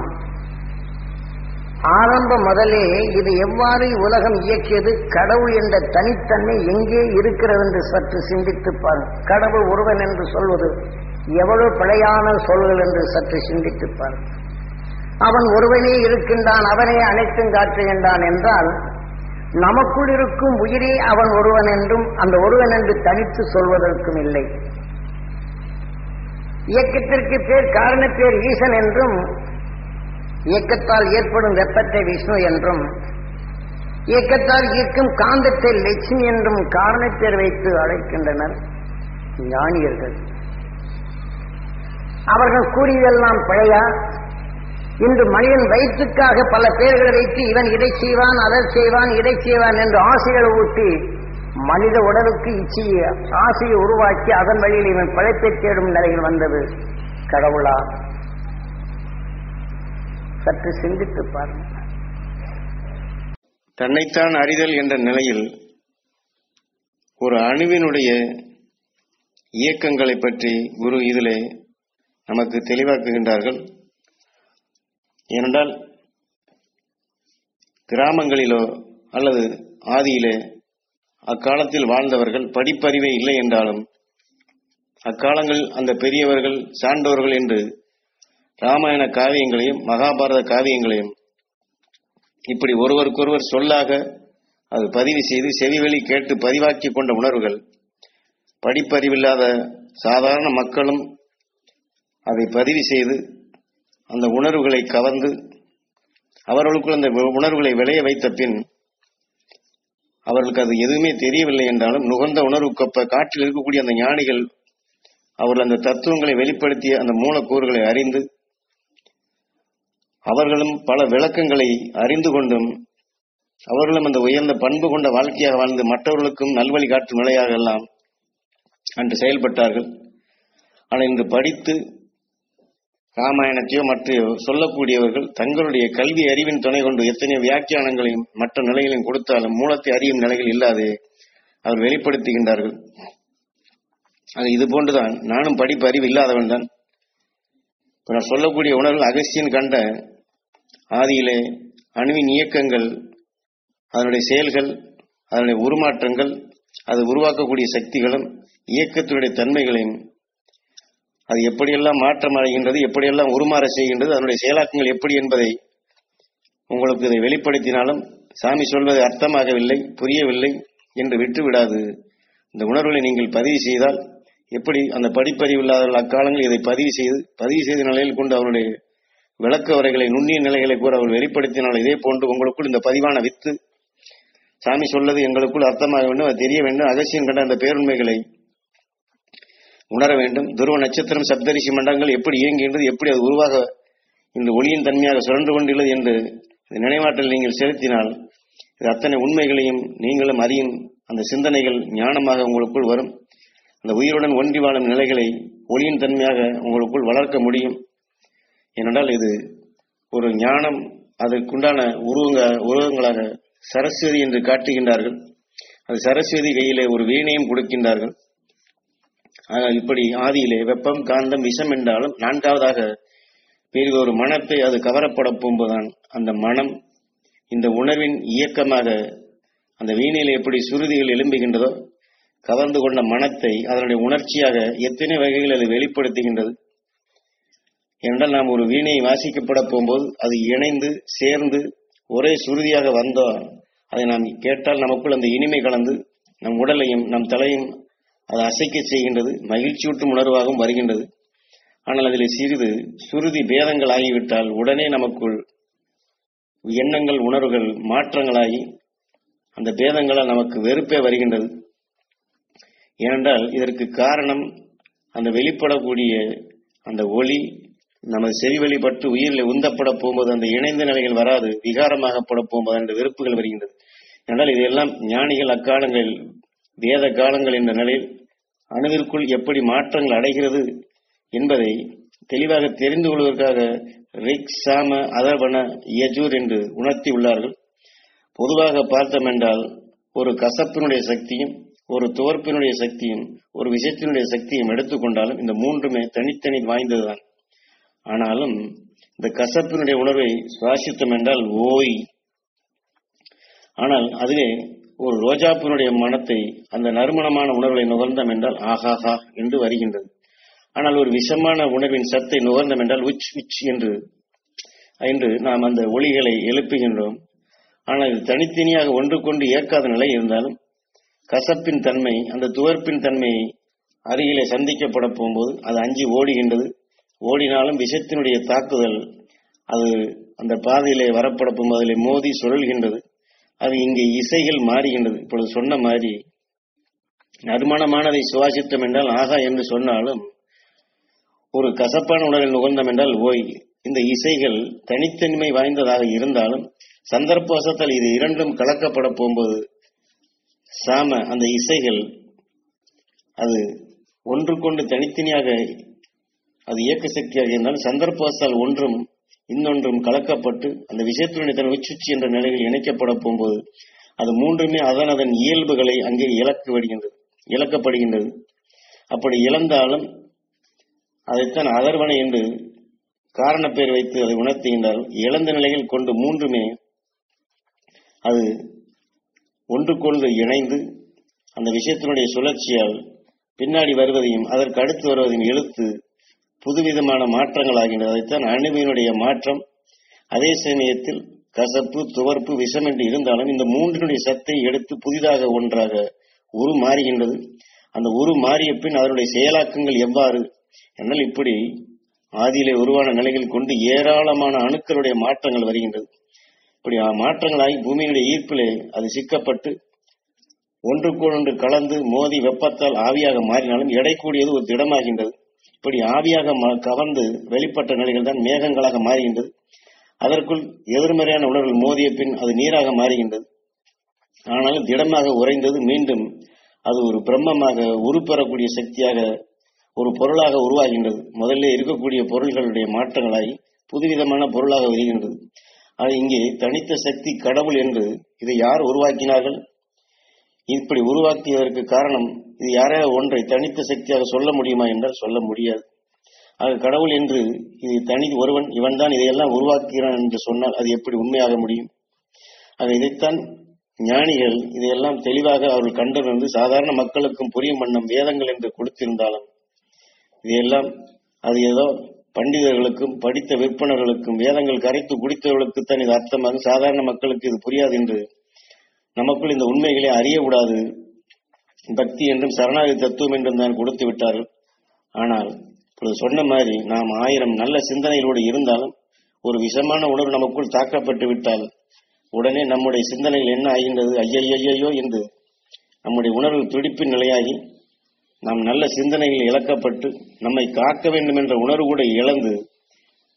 ஆரம்ப முதலே இது எவ்வாறு உலகம் இயக்கியது கடவுள் என்ற தனித்தன்மை எங்கே இருக்கிறது என்று சற்று சிந்தித்து பாருங்கள் கடவுள் ஒருவன் என்று சொல்வது எவ்வளவு பிழையான சொல்கள் என்று சற்று சிந்தித்து பாருங்கள் அவன் ஒருவனே இருக்கின்றான் அவனே அனைத்தும் காட்டுகின்றான் என்றால் நமக்குள் இருக்கும் உயிரே அவன் ஒருவன் என்றும் அந்த ஒருவன் என்று தனித்து சொல்வதற்கும் இல்லை இயக்கத்திற்கு பேர் காரண பேர் ஈசன் என்றும் இயக்கத்தால் ஏற்படும் வெப்பத்தை விஷ்ணு என்றும் இயக்கத்தால் ஈர்க்கும் காந்தத்தை லட்சுமி என்றும் காரணப்பேர் வைத்து அழைக்கின்றனர் ஞானியர்கள் அவர்கள் கூறியதெல்லாம் பிழையா இன்று மனிதன் வயிற்றுக்காக பல பெயர்களை வைத்து இவன் இதை செய்வான் அதை செய்வான் இதை செய்வான் என்று ஆசைகளை ஊட்டி மனித உடலுக்கு இச்சையை ஆசையை உருவாக்கி அதன் வழியில் இவன் பிழைப்பை தேடும் நிலையில் வந்தது கடவுளா சற்று சிந்தித்து பாருங்கள் தன்னைத்தான் அறிதல் என்ற நிலையில் ஒரு அணுவினுடைய இயக்கங்களை பற்றி குரு இதிலே நமக்கு தெளிவாக்குகின்றார்கள் ஏனென்றால் கிராமங்களிலோ அல்லது ஆதியிலே அக்காலத்தில் வாழ்ந்தவர்கள் படிப்பறிவே இல்லை என்றாலும் அக்காலங்களில் அந்த பெரியவர்கள் சான்றோர்கள் என்று ராமாயண காவியங்களையும் மகாபாரத காவியங்களையும் இப்படி ஒருவருக்கொருவர் சொல்லாக அது பதிவு செய்து செவிவெளி கேட்டு பதிவாக்கி கொண்ட உணர்வுகள் படிப்பறிவில்லாத சாதாரண மக்களும் அதை பதிவு செய்து அந்த உணர்வுகளை கவர்ந்து அவர்களுக்குள் அந்த உணர்வுகளை விளைய வைத்த பின் அவர்களுக்கு அது எதுவுமே தெரியவில்லை என்றாலும் நுகர்ந்த உணர்வுக்கொப்ப காற்றில் இருக்கக்கூடிய அந்த ஞானிகள் அவர்கள் அந்த தத்துவங்களை வெளிப்படுத்திய அந்த மூலக்கூறுகளை அறிந்து அவர்களும் பல விளக்கங்களை அறிந்து கொண்டும் அவர்களும் அந்த உயர்ந்த பண்பு கொண்ட வாழ்க்கையாக வாழ்ந்து மற்றவர்களுக்கும் நல்வழி காட்டும் நிலையாக எல்லாம் அன்று செயல்பட்டார்கள் ஆனால் இன்று படித்து ராமாயணத்தையோ மற்றையோ சொல்லக்கூடியவர்கள் தங்களுடைய கல்வி அறிவின் துணை கொண்டு எத்தனையோ வியாக்கியானங்களையும் மற்ற நிலைகளையும் கொடுத்தாலும் மூலத்தை அறியும் நிலைகள் இல்லாது அவர் வெளிப்படுத்துகின்றார்கள் அது இது போன்றுதான் நானும் படிப்பு அறிவு இல்லாதவன் தான் இப்ப நான் சொல்லக்கூடிய உணர்வு அகஸ்தியன் கண்ட ஆதியிலே அணுவின் இயக்கங்கள் அதனுடைய செயல்கள் அதனுடைய உருமாற்றங்கள் அது உருவாக்கக்கூடிய சக்திகளும் இயக்கத்தினுடைய தன்மைகளையும் அது எப்படியெல்லாம் மாற்றம் அடைகின்றது எப்படியெல்லாம் உருமாற செய்கின்றது அதனுடைய செயலாக்கங்கள் எப்படி என்பதை உங்களுக்கு இதை வெளிப்படுத்தினாலும் சாமி சொல்வது அர்த்தமாகவில்லை புரியவில்லை என்று விட்டுவிடாது இந்த உணர்வுகளை நீங்கள் பதிவு செய்தால் எப்படி அந்த படிப்பறிவு இல்லாதவர்கள் அக்காலங்களில் இதை பதிவு செய்து பதிவு செய்த நிலையில் கொண்டு அவருடைய விளக்க உரைகளை நுண்ணிய நிலைகளை கூட அவர் வெளிப்படுத்தினால் இதே போன்று உங்களுக்குள் இந்த பதிவான வித்து சாமி சொல்லது எங்களுக்குள் அர்த்தமாக வேண்டும் அது தெரிய வேண்டும் அகசியம் கண்ட அந்த பேருண்மைகளை உணர வேண்டும் துருவ நட்சத்திரம் சப்தரிசி மண்டங்கள் எப்படி இயங்குகின்றது எப்படி அது உருவாக இந்த ஒளியின் தன்மையாக சுழன்று கொண்டுள்ளது என்று இந்த நினைவாற்றல் நீங்கள் செலுத்தினால் இது அத்தனை உண்மைகளையும் நீங்களும் அறியும் அந்த சிந்தனைகள் ஞானமாக உங்களுக்குள் வரும் அந்த உயிருடன் ஒன்றி வாழும் நிலைகளை ஒளியின் தன்மையாக உங்களுக்குள் வளர்க்க முடியும் ஏனென்றால் இது ஒரு ஞானம் அதற்குண்டான உருவங்க உருவங்களாக சரஸ்வதி என்று காட்டுகின்றார்கள் அது சரஸ்வதி கையிலே ஒரு வீணையும் கொடுக்கின்றார்கள் ஆனால் இப்படி ஆதியிலே வெப்பம் காந்தம் விஷம் என்றாலும் நான்காவதாக பிறகு ஒரு மனத்தை அது கவரப்பட போகும்போதுதான் அந்த மனம் இந்த உணர்வின் இயக்கமாக அந்த வீணையில் எப்படி சுருதிகள் எழும்புகின்றதோ கவர்ந்து கொண்ட மனத்தை அதனுடைய உணர்ச்சியாக எத்தனை வகைகள் அது வெளிப்படுத்துகின்றது என்றால் நாம் ஒரு வீணையை வாசிக்கப்பட போகும்போது அது இணைந்து சேர்ந்து ஒரே சுருதியாக வந்தோ அதை நாம் கேட்டால் நமக்குள் அந்த இனிமை கலந்து நம் உடலையும் நம் தலையும் அது அசைக்க செய்கின்றது மகிழ்ச்சியூட்டும் உணர்வாகவும் வருகின்றது ஆனால் அதில் சிறிது சுருதி பேதங்கள் ஆகிவிட்டால் உடனே நமக்குள் எண்ணங்கள் உணர்வுகள் மாற்றங்களாகி அந்த பேதங்களால் நமக்கு வெறுப்பே வருகின்றது ஏனென்றால் இதற்கு காரணம் அந்த வெளிப்படக்கூடிய அந்த ஒளி நமது செவி வழிபட்டு உயிரில் உந்தப்பட போகும்போது அந்த இணைந்த நிலைகள் வராது விகாரமாகப்பட போகும்போது அந்த வெறுப்புகள் வருகின்றது என்றால் இதெல்லாம் ஞானிகள் அக்காலங்களில் வேத காலங்கள் என்ற நிலையில் அணுவிற்குள் எப்படி மாற்றங்கள் அடைகிறது என்பதை தெளிவாக தெரிந்து கொள்வதற்காக ரிக் சாம அதர்வன யஜூர் என்று உணர்த்தி உள்ளார்கள் பொதுவாக பார்த்தோம் என்றால் ஒரு கசப்பினுடைய சக்தியும் ஒரு துவர்ப்பினுடைய சக்தியும் ஒரு விஷயத்தினுடைய சக்தியும் எடுத்துக்கொண்டாலும் இந்த மூன்றுமே தனித்தனி வாய்ந்ததுதான் ஆனாலும் இந்த கசப்பினுடைய உணர்வை சுவாசித்தோம் என்றால் ஓய் ஆனால் அதுவே ஒரு ரோஜாப்பினுடைய மனத்தை அந்த நறுமணமான உணர்வை நுகர்ந்தோம் என்றால் ஆஹாஹா என்று வருகின்றது ஆனால் ஒரு விஷமான உணர்வின் சத்தை நுகர்ந்தோம் என்றால் உச் உச் என்று என்று நாம் அந்த ஒளிகளை எழுப்புகின்றோம் ஆனால் இது தனித்தனியாக ஒன்றுக்கொண்டு ஏற்காத நிலை இருந்தாலும் கசப்பின் தன்மை அந்த துவர்ப்பின் தன்மையை அருகிலே சந்திக்கப்பட போகும்போது அது அஞ்சி ஓடுகின்றது ஓடினாலும் விஷத்தினுடைய தாக்குதல் அது அந்த பாதையிலே வரப்பட போகும்போது அதிலே மோதி சுழல்கின்றது அது இங்கே இசைகள் மாறுகின்றது இப்பொழுது சொன்ன மாதிரி நறுமணமானதை சுவாசித்தோம் என்றால் ஆகா என்று சொன்னாலும் ஒரு கசப்பான உணர்வை நுகர்ந்தோம் என்றால் ஓய் இந்த இசைகள் தனித்தன்மை வாய்ந்ததாக இருந்தாலும் சந்தர்ப்பவசத்தால் இது இரண்டும் கலக்கப்பட போகும்போது சாம அந்த இசைகள் அது ஒன்றுக்கொண்டு தனித்தனியாக அது இயக்க சக்தியாக இருந்தாலும் சந்தர்ப்பவசால் ஒன்றும் இன்னொன்றும் கலக்கப்பட்டு அந்த விஷயத்தினுடைய தன் உச்சுச்சி என்ற நிலையில் இணைக்கப்பட போகும்போது அது மூன்றுமே அதன் அதன் இயல்புகளை அங்கே இழக்க வருகின்றது இழக்கப்படுகின்றது அப்படி இழந்தாலும் அதைத்தான் அதர்வனை என்று காரணப்பேர் வைத்து அதை உணர்த்துகின்றால் இழந்த நிலையில் கொண்டு மூன்றுமே அது ஒன்றுக்கொன்று இணைந்து அந்த விஷயத்தினுடைய சுழற்சியால் பின்னாடி வருவதையும் அதற்கு அடுத்து வருவதையும் எழுத்து புதுவிதமான மாற்றங்கள் ஆகின்றது அதைத்தான் அணுவினுடைய மாற்றம் அதே சமயத்தில் கசப்பு துவர்ப்பு விஷம் என்று இருந்தாலும் இந்த மூன்றினுடைய சத்தை எடுத்து புதிதாக ஒன்றாக உரு மாறுகின்றது அந்த உரு மாறிய பின் அதனுடைய செயலாக்கங்கள் எவ்வாறு என்னால் இப்படி ஆதியிலே உருவான நிலைகள் கொண்டு ஏராளமான அணுக்களுடைய மாற்றங்கள் வருகின்றது இப்படி மாற்றங்களாகி பூமியினுடைய ஈர்ப்பிலே அது சிக்கப்பட்டு ஒன்றுக்கொன்று கலந்து மோதி வெப்பத்தால் ஆவியாக மாறினாலும் எடை கூடியது ஒரு திடமாகின்றது இப்படி ஆவியாக ம- கவர்ந்து வெளிப்பட்ட நிலைகள் தான் மேகங்களாக மாறுகின்றது அதற்குள் எதிர்மறையான உணர்வுகள் மோதிய பின் அது நீராக மாறுகின்றது ஆனாலும் திடமாக உறைந்தது மீண்டும் அது ஒரு பிரம்மமாக உருப்பெறக்கூடிய சக்தியாக ஒரு பொருளாக உருவாகின்றது முதல்ல இருக்கக்கூடிய பொருள்களுடைய மாற்றங்களாகி புதுவிதமான பொருளாக வருகின்றது அது இங்கே தனித்த சக்தி கடவுள் என்று இதை யார் உருவாக்கினார்கள் இப்படி உருவாக்கியதற்கு காரணம் இது யாராவது ஒன்றை தனித்த சக்தியாக சொல்ல முடியுமா என்றால் சொல்ல முடியாது ஆக கடவுள் என்று இது தனி ஒருவன் இவன்தான் இதையெல்லாம் உருவாக்குகிறான் என்று சொன்னால் அது எப்படி உண்மையாக முடியும் ஆக இதைத்தான் ஞானிகள் இதையெல்லாம் தெளிவாக அவர்கள் கண்டுணர்ந்து சாதாரண மக்களுக்கும் புரியும் வண்ணம் வேதங்கள் என்று கொடுத்திருந்தாலும் இதையெல்லாம் அது ஏதோ பண்டிதர்களுக்கும் படித்த விற்பனர்களுக்கும் வேதங்கள் கரைத்து குடித்தவர்களுக்குத்தான் இது அர்த்தமாகும் சாதாரண மக்களுக்கு இது புரியாது என்று நமக்குள் இந்த உண்மைகளை அறியக்கூடாது பக்தி என்றும் சரணாகதி தத்துவம் என்றும் தான் கொடுத்து விட்டார்கள் ஆனால் இப்பொழுது சொன்ன மாதிரி நாம் ஆயிரம் நல்ல சிந்தனைகளோடு இருந்தாலும் ஒரு விஷமான உணர்வு நமக்குள் தாக்கப்பட்டு விட்டால் உடனே நம்முடைய சிந்தனைகள் என்ன ஆகின்றது ஐயையோ என்று நம்முடைய உணர்வு துடிப்பின் நிலையாகி நாம் நல்ல சிந்தனைகள் இழக்கப்பட்டு நம்மை காக்க வேண்டும் என்ற உணர்வு கூட இழந்து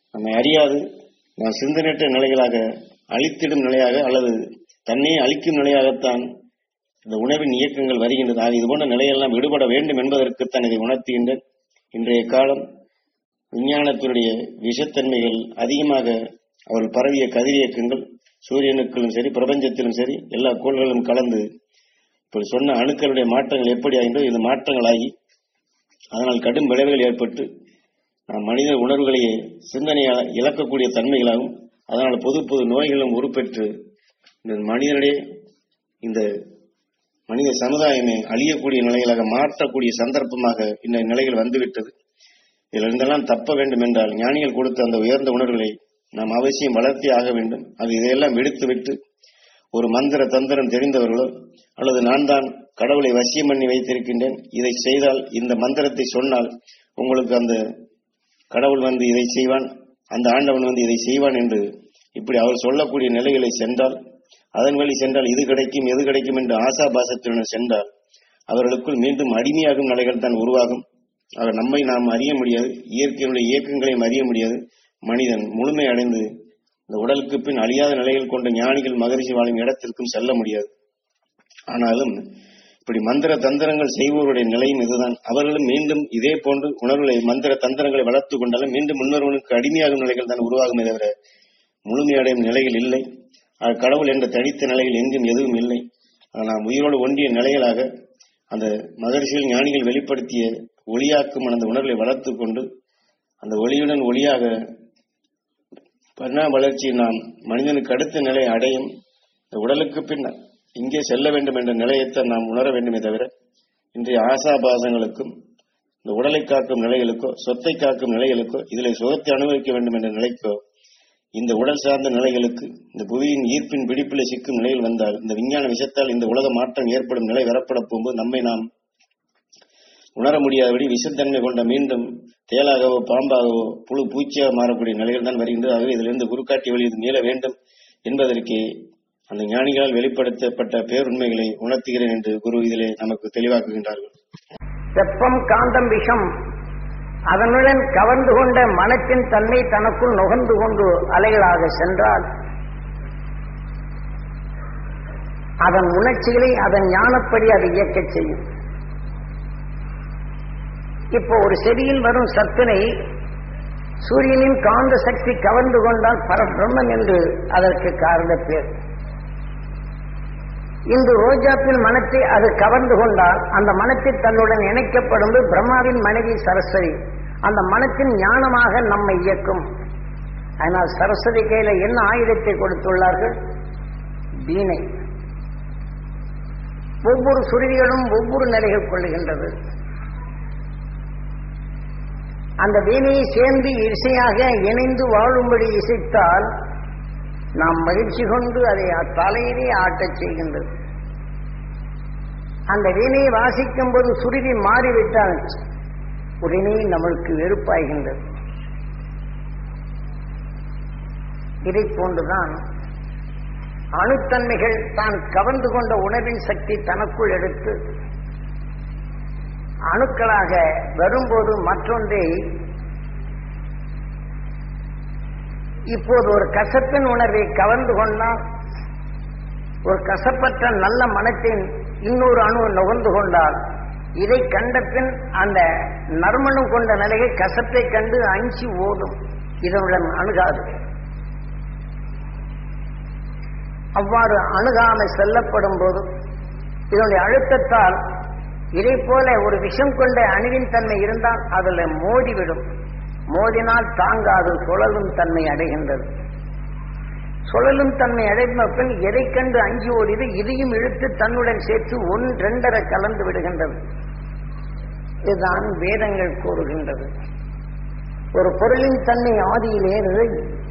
நம்மை அறியாது நாம் சிந்தனையற்ற நிலைகளாக அழித்திடும் நிலையாக அல்லது தன்னையே அழிக்கும் நிலையாகத்தான் இந்த உணவின் இயக்கங்கள் வருகின்றது ஆக இது போன்ற நிலையெல்லாம் விடுபட வேண்டும் என்பதற்குத்தான் இதை உணர்த்துகின்றேன் இன்றைய காலம் விஞ்ஞானத்தினுடைய விஷத்தன்மைகள் அதிகமாக அவர்கள் பரவிய கதிரியக்கங்கள் சூரியனுக்குள்ளும் சரி பிரபஞ்சத்திலும் சரி எல்லா கோள்களும் கலந்து இப்படி சொன்ன அணுக்களுடைய மாற்றங்கள் எப்படி ஆகின்றோ இது மாற்றங்களாகி அதனால் கடும் விளைவுகள் ஏற்பட்டு நாம் மனித உணர்வுகளையே சிந்தனையால் இழக்கக்கூடிய தன்மைகளாகும் அதனால் புது புது நோய்களும் உருப்பெற்று இந்த மனிதனிடையே இந்த மனித சமுதாயமே அழியக்கூடிய நிலைகளாக மாற்றக்கூடிய சந்தர்ப்பமாக இந்த நிலைகள் வந்துவிட்டது இதிலிருந்தெல்லாம் தப்ப வேண்டும் என்றால் ஞானிகள் கொடுத்த அந்த உயர்ந்த உணர்வுகளை நாம் அவசியம் வளர்த்தி ஆக வேண்டும் அது இதையெல்லாம் விடுத்துவிட்டு ஒரு மந்திர தந்திரம் தெரிந்தவர்களோ அல்லது நான் தான் கடவுளை வசியம் பண்ணி வைத்திருக்கின்றேன் இதை செய்தால் இந்த மந்திரத்தை சொன்னால் உங்களுக்கு அந்த கடவுள் வந்து இதை செய்வான் அந்த ஆண்டவன் வந்து இதை செய்வான் என்று இப்படி அவர் சொல்லக்கூடிய நிலைகளை சென்றால் அதன் வழி சென்றால் இது கிடைக்கும் எது கிடைக்கும் என்று ஆசாபாசத்துடன் சென்றால் அவர்களுக்குள் மீண்டும் அடிமையாகும் நிலைகள் தான் உருவாகும் ஆக நம்மை நாம் அறிய முடியாது இயற்கையினுடைய இயக்கங்களையும் அறிய முடியாது மனிதன் முழுமை அடைந்து இந்த உடலுக்கு பின் அழியாத நிலையில் கொண்ட ஞானிகள் மகரிஷி வாழும் இடத்திற்கும் செல்ல முடியாது ஆனாலும் இப்படி மந்திர தந்திரங்கள் செய்வோருடைய நிலையும் இதுதான் அவர்களும் மீண்டும் இதே போன்று உணர்வுகளை மந்திர தந்திரங்களை வளர்த்து கொண்டாலும் மீண்டும் முன்னொருவனுக்கு அடிமையாகும் நிலைகள் தான் உருவாகுமே தவிர முழுமையடையும் நிலையில் இல்லை ஆக கடவுள் என்ற தனித்த நிலையில் எங்கும் எதுவும் இல்லை ஆக நாம் உயிரோடு ஒன்றிய நிலைகளாக அந்த மகரிஷிகள் ஞானிகள் வெளிப்படுத்திய ஒளியாக்கும் அந்த உணர்வை வளர்த்து கொண்டு அந்த ஒளியுடன் ஒளியாக பரிணாம வளர்ச்சி நாம் மனிதனுக்கு அடுத்த நிலை அடையும் இந்த உடலுக்கு பின் இங்கே செல்ல வேண்டும் என்ற நிலையத்தை நாம் உணர வேண்டுமே தவிர இன்றைய ஆசாபாசங்களுக்கும் இந்த உடலை காக்கும் நிலைகளுக்கோ சொத்தை காக்கும் நிலைகளுக்கோ இதில் சுகத்தை அனுபவிக்க வேண்டும் என்ற நிலைக்கோ இந்த உடல் சார்ந்த நிலைகளுக்கு இந்த புவியின் ஈர்ப்பின் பிடிப்பில் சிக்கும் நிலையில் வந்தால் இந்த விஞ்ஞான விஷத்தால் இந்த உலக மாற்றம் ஏற்படும் நிலை வரப்பட போகும்போது நம்மை நாம் உணர முடியாதபடி விஷத்தன்மை கொண்ட மீண்டும் தேலாகவோ பாம்பாகவோ புழு பூச்சியாக மாறக்கூடிய நிலைகள் தான் வருகின்றது ஆகவே இதிலிருந்து குருக்காட்டி வழி இது மீள வேண்டும் என்பதற்கு அந்த ஞானிகளால் வெளிப்படுத்தப்பட்ட பேருண்மைகளை உணர்த்துகிறேன் என்று குரு இதிலே நமக்கு தெளிவாக்குகின்றார்கள் வெப்பம் காந்தம் விஷம் அதனுடன் கவர்ந்து கொண்ட மனத்தின் தன்மை தனக்குள் நுகர்ந்து கொண்டு அலைகளாக சென்றால் அதன் உணர்ச்சிகளை அதன் ஞானப்படி அது இயக்கச் செய்யும் இப்போ ஒரு செடியில் வரும் சத்தினை சூரியனின் காந்த சக்தி கவர்ந்து கொண்டால் பரபிரம்மன் என்று அதற்கு காரண பேர் இன்று ரோஜாப்பின் மனத்தை அது கவர்ந்து கொண்டால் அந்த மனத்தை தன்னுடன் இணைக்கப்படும் பிரம்மாவின் மனைவி சரஸ்வதி அந்த மனத்தின் ஞானமாக நம்மை இயக்கும் ஆனால் சரஸ்வதி கையில என்ன ஆயுதத்தை கொடுத்துள்ளார்கள் வீணை ஒவ்வொரு சுருதிகளும் ஒவ்வொரு நிலைகள் கொள்ளுகின்றது அந்த வீணையை சேர்ந்து இசையாக இணைந்து வாழும்படி இசைத்தால் நாம் மகிழ்ச்சி கொண்டு அதை தலையிலே ஆட்டச் செய்கின்றது அந்த வீணையை வாசிக்கும் போது சுருதி மாறிவிட்டால் உடனே நம்மளுக்கு வெறுப்பாகின்றது இதை போன்றுதான் அணுத்தன்மைகள் தான் கவர்ந்து கொண்ட உணவின் சக்தி தனக்குள் எடுத்து அணுக்களாக வரும்போது மற்றொன்றை இப்போது ஒரு கசப்பின் உணர்வை கவர்ந்து கொண்டால் ஒரு கசப்பற்ற நல்ல மனத்தின் இன்னொரு அணு நுகர்ந்து கொண்டால் இதை கண்ட பின் அந்த நறுமணம் கொண்ட நிலையை கசப்பை கண்டு அஞ்சி ஓடும் இதனுடன் அணுகாது அவ்வாறு அணுகாமை செல்லப்படும் போது இதனுடைய அழுத்தத்தால் இதை போல ஒரு விஷம் கொண்ட அணுவின் தன்மை இருந்தால் அதில் மோதிவிடும் மோதினால் தாங்காது சுழலும் தன்மை அடைகின்றது சுழலும் தன்மை அடைந்த பின் எதை கண்டு அஞ்சு ஓடிது இதையும் இழுத்து தன்னுடன் சேர்த்து ஒன்றெண்டரை கலந்து விடுகின்றது இதுதான் வேதங்கள் கூறுகின்றது ஒரு பொருளின் தன்மை ஆதியிலே நிலை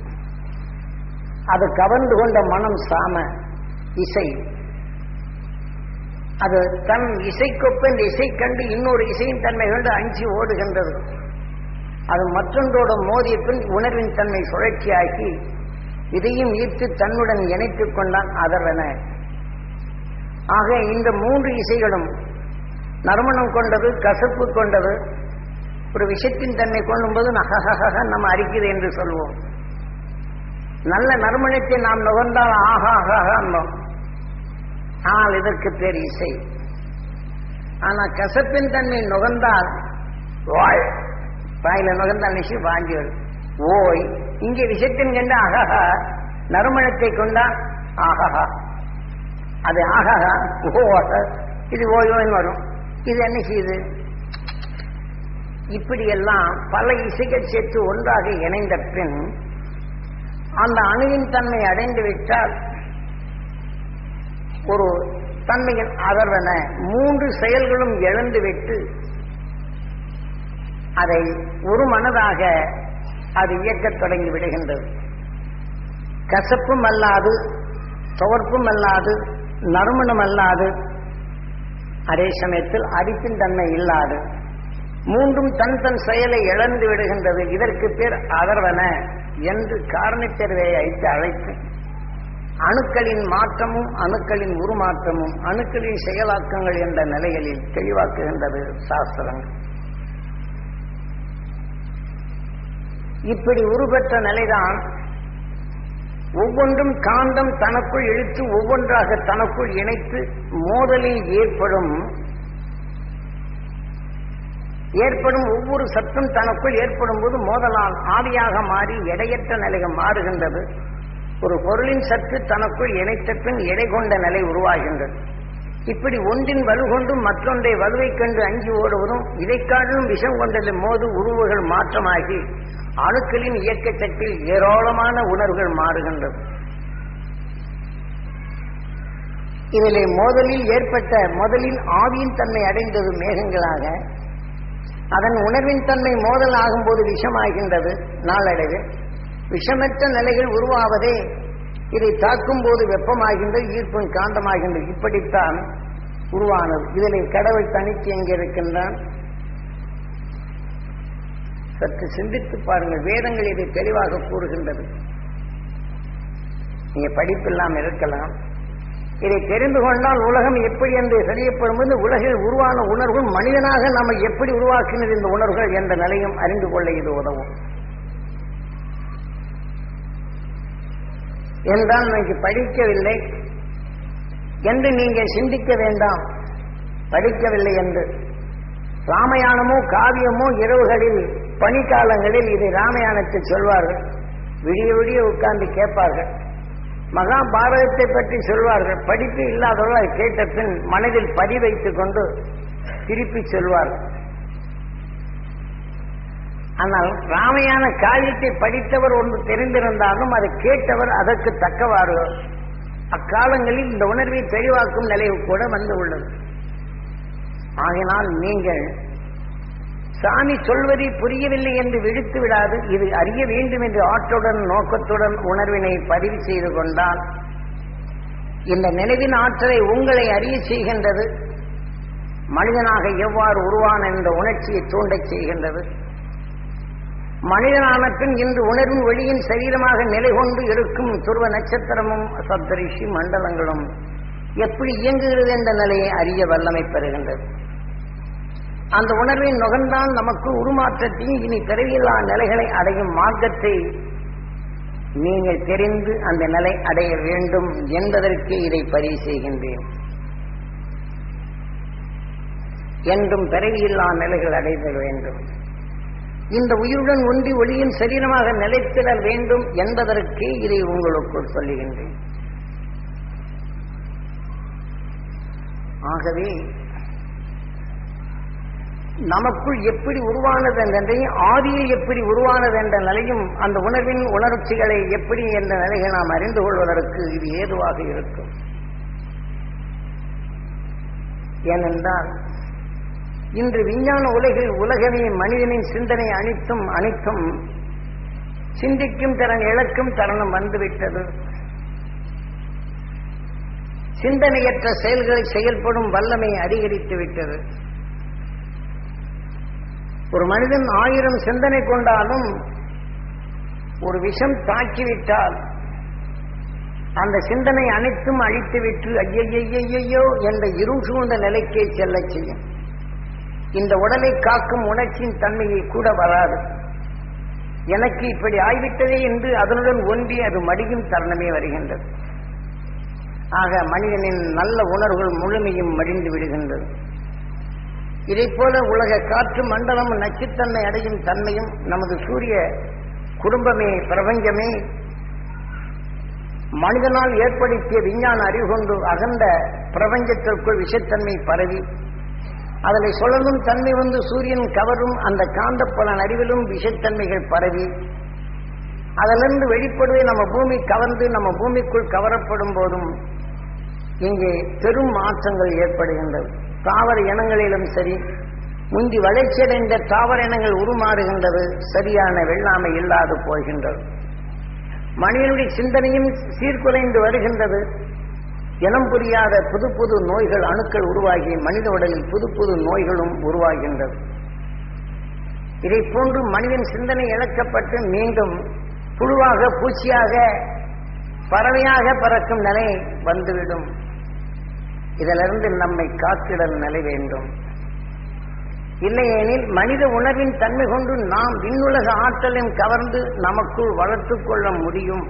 அது கவர்ந்து கொண்ட மனம் சாம இசை அது தன் இசைக்கொப்ப இந்த இசை கண்டு இன்னொரு இசையின் தன்மை கண்டு அஞ்சு ஓடுகின்றது அது மற்றொன்றோட மோதிய பின் உணர்வின் தன்மை சுழற்சியாக்கி இதையும் ஈர்த்து தன்னுடன் இணைத்துக் கொண்டான் அதவென ஆக இந்த மூன்று இசைகளும் நறுமணம் கொண்டது கசப்பு கொண்டது ஒரு விஷத்தின் தன்மை கொள்ளும்போது நகஹக நம்ம அரிக்குது என்று சொல்வோம் நல்ல நறுமணத்தை நாம் நுகர்ந்தால் ஆஹாஹாக என்போம் ஆனால் இதற்கு பேர் இசை ஆனா கசப்பின் தன்மை நுகர்ந்தால் வாய் வாயில நுகர்ந்தால் நிஷி வாங்கி வரும் ஓய் இங்கே விஷத்தின் கண்டு அகஹா நறுமணத்தை கொண்டா ஆஹா அது ஆஹா ஓ இது ஓய் ஓய்னு வரும் இது என்ன செய்யுது இப்படியெல்லாம் பல இசைகள் சேர்த்து ஒன்றாக இணைந்த பின் அந்த அணுவின் தன்மை அடைந்து விட்டால் ஒரு தன்மையின் அதர்வன மூன்று செயல்களும் இழந்துவிட்டு அதை ஒரு மனதாக அது இயக்கத் தொடங்கி விடுகின்றது கசப்பும் அல்லாது துவர்ப்பும் அல்லாது நறுமணம் அல்லாது அதே சமயத்தில் அரிப்பின் தன்மை இல்லாது மூன்றும் தன் தன் செயலை இழந்து விடுகின்றது இதற்கு பேர் அதர்வன என்று காரணத்தெருவை அழைத்து அழைத்து அணுக்களின் மாற்றமும் அணுக்களின் உருமாற்றமும் அணுக்களின் செயலாக்கங்கள் என்ற நிலைகளில் தெளிவாக்குகின்றது சாஸ்திரங்கள் இப்படி உருபெற்ற நிலைதான் ஒவ்வொன்றும் காந்தம் தனக்குள் இழுத்து ஒவ்வொன்றாக தனக்குள் இணைத்து மோதலில் ஏற்படும் ஏற்படும் ஒவ்வொரு சத்தும் தனக்குள் ஏற்படும் போது மோதலால் ஆவியாக மாறி எடையற்ற நிலைகள் மாறுகின்றது ஒரு பொருளின் சத்து தனக்குள் இணைத்த பின் எடை கொண்ட நிலை உருவாகின்றது இப்படி ஒன்றின் வலுகொண்டு மற்றொன்றை வலுவைக் கண்டு அஞ்சி ஓடுவதும் இதைக் காட்டிலும் விஷம் கொண்டது மோது உருவுகள் மாற்றமாகி அணுக்களின் இயக்க சக்தியில் ஏராளமான உணர்வுகள் மாறுகின்றது இதிலே மோதலில் ஏற்பட்ட முதலில் ஆவியின் தன்மை அடைந்தது மேகங்களாக அதன் உணர்வின் தன்மை மோதல் ஆகும்போது விஷமாகின்றது நாளடைவில் விஷமற்ற நிலைகள் உருவாவதே இதை தாக்கும் போது வெப்பமாகின்றது ஈர்ப்பும் காந்தமாகின்றது இப்படித்தான் உருவானது இதிலே கடவுள் தனித்து எங்கே இருக்கின்றான் சற்று சிந்தித்து பாருங்கள் வேதங்கள் இதை தெளிவாக கூறுகின்றது நீங்க படிப்பில்லாமல் இருக்கலாம் இதை தெரிந்து கொண்டால் உலகம் எப்படி என்று தெரியப்படும்போது உலகில் உருவான உணர்வு மனிதனாக நம்ம எப்படி உருவாக்கினது இந்த உணர்வுகள் என்ற நிலையும் அறிந்து கொள்ள இது உதவும் என்றால் இன்னைக்கு படிக்கவில்லை என்று நீங்கள் சிந்திக்க வேண்டாம் படிக்கவில்லை என்று ராமயானமோ காவியமோ இரவுகளில் பனிக்காலங்களில் இதை ராமயானத்தை சொல்வார்கள் விடிய விடிய உட்கார்ந்து கேட்பார்கள் மகாபாரதத்தை பற்றி சொல்வார்கள் படிப்பு இல்லாதவர்கள் அதை கேட்ட பின் மனதில் பதிவைத்துக் கொண்டு திருப்பி சொல்வார்கள் ஆனால் ராமையான காரியத்தை படித்தவர் ஒன்று தெரிந்திருந்தாலும் அதை கேட்டவர் அதற்கு தக்கவாறு அக்காலங்களில் இந்த உணர்வை தெளிவாக்கும் நிலை கூட வந்து உள்ளது ஆகினால் நீங்கள் சாமி சொல்வதை புரியவில்லை என்று விடுத்து விடாது இது அறிய வேண்டும் என்று ஆற்றுடன் நோக்கத்துடன் உணர்வினை பதிவு செய்து கொண்டால் இந்த நினைவின் ஆற்றலை உங்களை அறிய செய்கின்றது மனிதனாக எவ்வாறு உருவான இந்த உணர்ச்சியை தூண்டச் செய்கின்றது மனிதனான பின் இன்று உணர்வும் வெளியின் சரீரமாக நிலை கொண்டு இருக்கும் துருவ நட்சத்திரமும் சப்தரிஷி மண்டலங்களும் எப்படி இயங்குகிறது என்ற நிலையை அறிய வல்லமை பெறுகின்றது அந்த உணர்வை நுகர்ந்தால் நமக்கு உருமாற்றத்தையும் இனி பிறவியில்லா நிலைகளை அடையும் மார்க்கத்தை நீங்கள் தெரிந்து அந்த நிலை அடைய வேண்டும் என்பதற்கு இதை பதிவு செய்கின்றேன் என்றும் பிறவியில்லா நிலைகள் அடைதல் வேண்டும் இந்த உயிருடன் ஒன்றி ஒளியின் சரீரமாக நிலைத்திட வேண்டும் என்பதற்கு இதை உங்களுக்குள் சொல்லுகின்றேன் ஆகவே நமக்குள் எப்படி உருவானது என்றையும் ஆதியில் எப்படி உருவானது என்ற நிலையும் அந்த உணர்வின் உணர்ச்சிகளை எப்படி என்ற நிலையை நாம் அறிந்து கொள்வதற்கு இது ஏதுவாக இருக்கும் ஏனென்றால் இன்று விஞ்ஞான உலகில் உலகமே மனிதனின் சிந்தனை அனைத்தும் அனைத்தும் சிந்திக்கும் திறன் இழக்கும் தருணம் வந்துவிட்டது சிந்தனையற்ற செயல்களை செயல்படும் வல்லமை அதிகரித்து விட்டது ஒரு மனிதன் ஆயிரம் சிந்தனை கொண்டாலும் ஒரு விஷம் தாக்கிவிட்டால் அந்த சிந்தனை அனைத்தும் அழித்துவிட்டு ஐயையையோ என்ற இருள் சூழ்ந்த நிலைக்கே செல்லச் செய்யும் இந்த உடலை காக்கும் உணர்ச்சியின் தன்மையை கூட வராது எனக்கு இப்படி ஆய்விட்டதே என்று அதனுடன் ஒன்றி அது மடியும் தருணமே வருகின்றது ஆக மனிதனின் நல்ல உணர்வுகள் முழுமையும் மடிந்து விடுகின்றது இதைப் போல உலக காற்று மண்டலம் நச்சுத்தன்மை அடையும் தன்மையும் நமது சூரிய குடும்பமே பிரபஞ்சமே மனிதனால் ஏற்படுத்திய விஞ்ஞான அறிவு கொண்டு அகன்ற பிரபஞ்சத்திற்குள் விஷத்தன்மை பரவி அதில் சுழலும் தன்மை வந்து சூரியன் கவரும் அந்த காந்தப்புலன் அறிவிலும் விஷத்தன்மைகள் பரவி அதிலிருந்து வெளிப்படுவே நம்ம பூமி கவர்ந்து நம்ம பூமிக்குள் கவரப்படும் போதும் இங்கே பெரும் மாற்றங்கள் ஏற்படுகின்றது தாவர இனங்களிலும் சரி முந்தி வளர்ச்சியடைந்த தாவர இனங்கள் உருமாறுகின்றது சரியான வெள்ளாமை இல்லாது போகின்றது மனிதனுடைய சிந்தனையும் சீர்குலைந்து வருகின்றது இனம் புரியாத புது புது நோய்கள் அணுக்கள் உருவாகி மனித உடலில் புது புது நோய்களும் உருவாகின்றது இதை போன்று மனிதன் சிந்தனை இழக்கப்பட்டு மீண்டும் புழுவாக பூச்சியாக பறவையாக பறக்கும் நிலை வந்துவிடும் இதிலிருந்து நம்மை காத்திடல் நிலை வேண்டும் இல்லையெனில் மனித உணர்வின் தன்மை கொண்டு நாம் விண்ணுலக ஆற்றலையும் கவர்ந்து நமக்குள் வளர்த்துக் கொள்ள முடியும்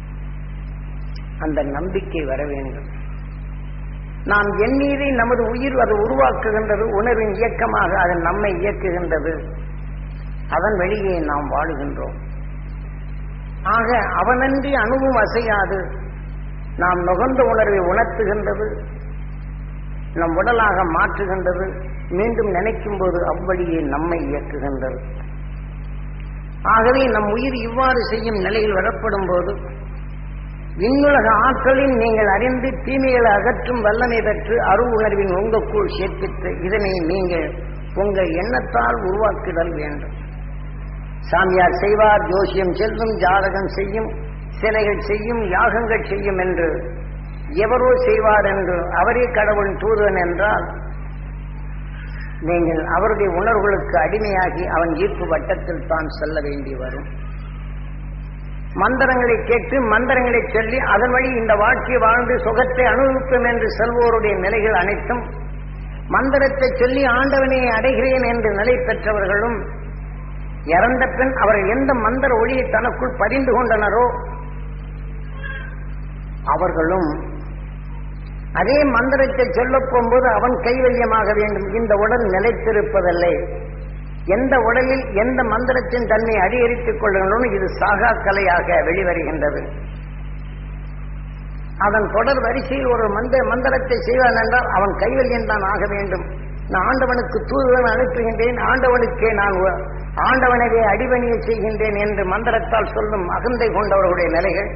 அந்த நம்பிக்கை வர வேண்டும் நாம் எண்ணீரை நமது உயிர் அது உருவாக்குகின்றது உணர்வின் இயக்கமாக அது நம்மை இயக்குகின்றது அதன் வெளியே நாம் வாழுகின்றோம் ஆக அவனன்றி அணுவும் அசையாது நாம் நுகர்ந்த உணர்வை உணர்த்துகின்றது நம் உடலாக மாற்றுகின்றது மீண்டும் நினைக்கும் போது அவ்வழியே நம்மை இயக்குகின்றது ஆகவே நம் உயிர் இவ்வாறு செய்யும் நிலையில் வரப்படும் போது விண்ணுலக ஆற்றலில் நீங்கள் அறிந்து தீமைகளை அகற்றும் வல்லமை பெற்று அரு உணர்வின் உங்களுக்குள் சேர்ப்பித்து இதனை நீங்கள் உங்கள் எண்ணத்தால் உருவாக்குதல் வேண்டும் சாமியார் செய்வார் ஜோசியம் செல்லும் ஜாதகம் செய்யும் சிலைகள் செய்யும் யாகங்கள் செய்யும் என்று எவரோ செய்வார் என்று அவரே கடவுள் தூதன் என்றால் நீங்கள் அவருடைய உணர்வுகளுக்கு அடிமையாகி அவன் ஈர்ப்பு வட்டத்தில் தான் செல்ல வேண்டி வரும் மந்திரங்களை கேட்டு மந்திரங்களை சொல்லி அதன் வழி இந்த வாழ்க்கை வாழ்ந்து சுகத்தை அனுபவிக்கும் என்று செல்வோருடைய நிலைகள் அனைத்தும் மந்திரத்தை சொல்லி ஆண்டவனை அடைகிறேன் என்று நிலை பெற்றவர்களும் இறந்த பின் அவர்கள் எந்த மந்திர ஒளியை தனக்குள் பதிந்து கொண்டனரோ அவர்களும் அதே மந்திரத்தை சொல்ல போகும்போது அவன் கைவல்யமாக வேண்டும் இந்த உடல் நிலைத்திருப்பதில்லை எந்த உடலில் எந்த மந்திரத்தின் தன்மை அடியரித்துக் கொள்ளுங்களோ இது சாகா கலையாக வெளிவருகின்றது அதன் தொடர் வரிசையில் ஒரு மந்திர மந்திரத்தை செய்வான் என்றால் அவன் கைவல்யன் தான் ஆக வேண்டும் நான் ஆண்டவனுக்கு தூதுவன் அனுப்புகின்றேன் ஆண்டவனுக்கே நான் உ- ஆண்டவனவே அடிபணிய செய்கின்றேன் என்று மந்திரத்தால் சொல்லும் அகந்தை கொண்டவர்களுடைய நிலைகள்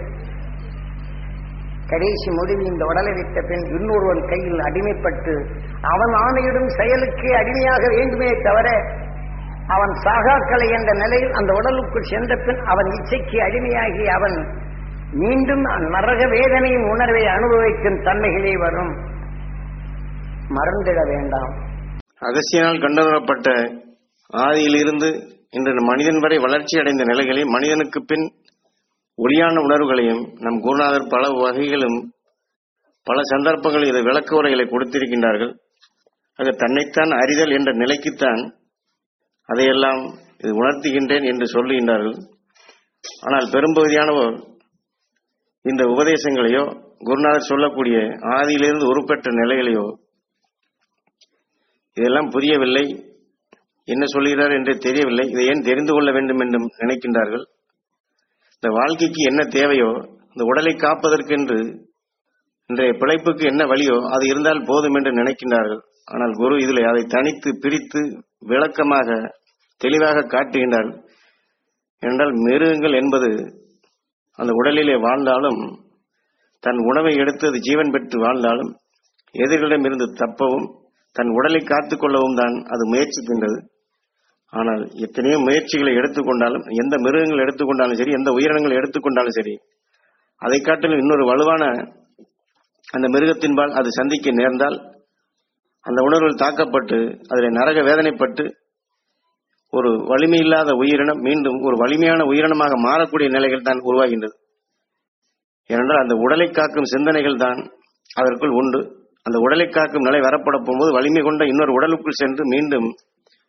கடைசி முடிவு இந்த உடலை விட்ட பின் இன்னொருவன் கையில் அடிமைப்பட்டு அவன் ஆணையிடும் செயலுக்கே அடிமையாக வேண்டுமே தவிர அவன் சாகாக்கலை என்ற நிலையில் அந்த உடலுக்குள் சென்ற பின் அவன் இச்சைக்கு அடிமையாகி அவன் மீண்டும் நரக வேதனையின் உணர்வை அனுபவிக்கும் தன்மைகளே வரும் மறந்திட வேண்டாம் அகசியனால் கண்டுணரப்பட்ட ஆதியிலிருந்து இன்று மனிதன் வரை வளர்ச்சி அடைந்த நிலைகளை மனிதனுக்கு பின் ஒளியான உணர்வுகளையும் நம் குருநாதர் பல வகைகளும் பல சந்தர்ப்பங்களில் இது விளக்க உரைகளை கொடுத்திருக்கின்றார்கள் அது தன்னைத்தான் அறிதல் என்ற நிலைக்குத்தான் அதையெல்லாம் இது உணர்த்துகின்றேன் என்று சொல்லுகின்றார்கள் ஆனால் பெரும்பகுதியானவோர் இந்த உபதேசங்களையோ குருநாதர் சொல்லக்கூடிய ஆதியிலிருந்து உருப்பெற்ற நிலைகளையோ இதெல்லாம் புரியவில்லை என்ன சொல்கிறார் என்று தெரியவில்லை இதை ஏன் தெரிந்து கொள்ள வேண்டும் என்றும் நினைக்கின்றார்கள் இந்த வாழ்க்கைக்கு என்ன தேவையோ இந்த உடலை காப்பதற்கென்று இன்றைய பிழைப்புக்கு என்ன வழியோ அது இருந்தால் போதும் என்று நினைக்கின்றார்கள் ஆனால் குரு இதில் அதை தனித்து பிரித்து விளக்கமாக தெளிவாக காட்டுகின்றார் என்றால் மிருகங்கள் என்பது அந்த உடலிலே வாழ்ந்தாலும் தன் உணவை எடுத்து அது ஜீவன் பெற்று வாழ்ந்தாலும் எதிர்களிடமிருந்து தப்பவும் தன் உடலை காத்துக் கொள்ளவும் தான் அது முயற்சிக்கின்றது ஆனால் எத்தனையோ முயற்சிகளை எடுத்துக்கொண்டாலும் எந்த மிருகங்கள் எடுத்துக்கொண்டாலும் சரி எந்த உயிரினங்கள் எடுத்துக்கொண்டாலும் சரி அதை காட்டிலும் இன்னொரு வலுவான அந்த மிருகத்தின்பால் அது சந்திக்க நேர்ந்தால் அந்த உணர்வில் தாக்கப்பட்டு அதில் நரக வேதனைப்பட்டு ஒரு வலிமையில்லாத உயிரினம் மீண்டும் ஒரு வலிமையான உயிரினமாக மாறக்கூடிய நிலைகள் தான் உருவாகின்றது ஏனென்றால் அந்த உடலை காக்கும் சிந்தனைகள் தான் அதற்குள் உண்டு அந்த உடலை காக்கும் நிலை வரப்பட போகும்போது வலிமை கொண்ட இன்னொரு உடலுக்குள் சென்று மீண்டும்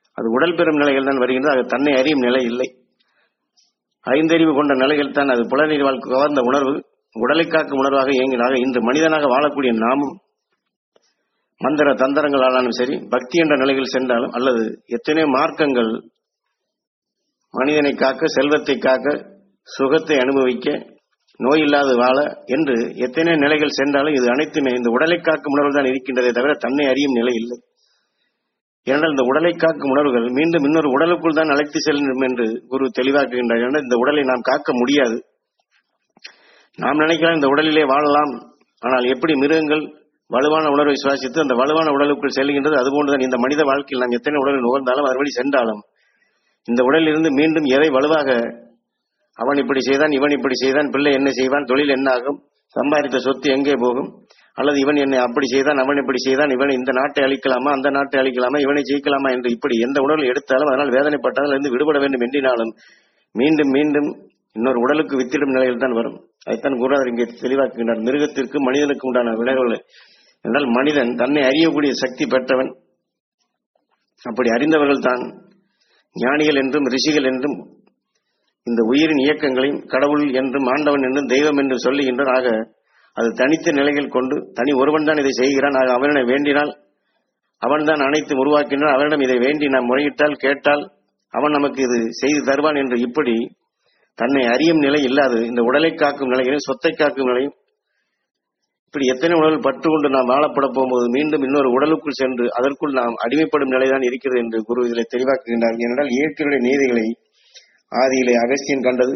அது உடல் பெறும் நிலைகள் தான் வருகின்றது அது தன்னை அறியும் நிலை இல்லை ஐந்தறிவு கொண்ட நிலையில் தான் அது புலநீர்வால் கவர்ந்த உணர்வு உடலை காக்கும் உணர்வாக இயங்கினாக இன்று மனிதனாக வாழக்கூடிய நாமும் மந்திர தந்திரங்களாலும் சரி பக்தி என்ற நிலையில் சென்றாலும் அல்லது எத்தனையோ மார்க்கங்கள் மனிதனை காக்க செல்வத்தை காக்க சுகத்தை அனுபவிக்க நோய் இல்லாது வாழ என்று எத்தனை நிலைகள் சென்றாலும் இது அனைத்துமே இந்த உடலை காக்கும் உணர்வு தான் இருக்கின்றதே தவிர தன்னை அறியும் நிலை இல்லை ஏனென்றால் இந்த உடலை காக்கும் உணர்வுகள் மீண்டும் இன்னொரு உடலுக்குள் தான் அழைத்து செல்லும் என்று குரு தெளிவாக்குகின்றார் ஏனென்றால் இந்த உடலை நாம் காக்க முடியாது நாம் நினைக்கலாம் இந்த உடலிலே வாழலாம் ஆனால் எப்படி மிருகங்கள் வலுவான உணர்வை சுவாசித்து அந்த வலுவான உடலுக்குள் செல்கின்றது அதுபோன்றுதான் இந்த மனித வாழ்க்கையில் நாம் எத்தனை உடலில் நுகர்ந்தாலும் அதுபடி சென்றாலும் இந்த உடலிலிருந்து மீண்டும் எதை வலுவாக அவன் இப்படி செய்தான் இவன் இப்படி செய்தான் பிள்ளை என்ன செய்வான் தொழில் என்ன ஆகும் சம்பாதித்த சொத்து எங்கே போகும் அல்லது இவன் என்னை அப்படி செய்தான் அவன் இப்படி செய்தான் இவன் இந்த நாட்டை அழிக்கலாமா அந்த நாட்டை அழிக்கலாமா இவனை ஜெயிக்கலாமா என்று இப்படி எந்த உணர்வு எடுத்தாலும் அதனால் வேதனைப்பட்டாலும் இருந்து விடுபட வேண்டும் என்றினாலும் மீண்டும் மீண்டும் இன்னொரு உடலுக்கு வித்திடும் நிலையில் தான் வரும் அதைத்தான் குருநாதர் இங்கே தெளிவாக்குகின்றார் மிருகத்திற்கு மனிதனுக்கு உண்டான விளைவுகள் என்றால் மனிதன் தன்னை அறியக்கூடிய சக்தி பெற்றவன் அப்படி அறிந்தவர்கள் தான் ஞானிகள் என்றும் ரிஷிகள் என்றும் இந்த உயிரின் இயக்கங்களையும் கடவுள் என்றும் ஆண்டவன் என்றும் தெய்வம் என்றும் சொல்லுகின்றார் ஆக அது தனித்த நிலைகள் கொண்டு தனி ஒருவன் தான் இதை செய்கிறான் ஆக அவனிடம் வேண்டினால் அவன் தான் அனைத்தும் உருவாக்கின்றான் அவனிடம் இதை வேண்டி நாம் முறையிட்டால் கேட்டால் அவன் நமக்கு இது செய்து தருவான் என்று இப்படி தன்னை அறியும் நிலை இல்லாது இந்த உடலை காக்கும் நிலையிலும் சொத்தை காக்கும் நிலையும் இப்படி எத்தனை உடல் பற்று கொண்டு நாம் வாழப்பட போகும்போது மீண்டும் இன்னொரு உடலுக்குள் சென்று அதற்குள் நாம் அடிமைப்படும் நிலைதான் இருக்கிறது என்று குரு இதில் தெளிவாக்குகின்றார் ஏனென்றால் இயற்கையுடைய நீதிகளை ஆதியிலே அகஸ்தியன் கண்டது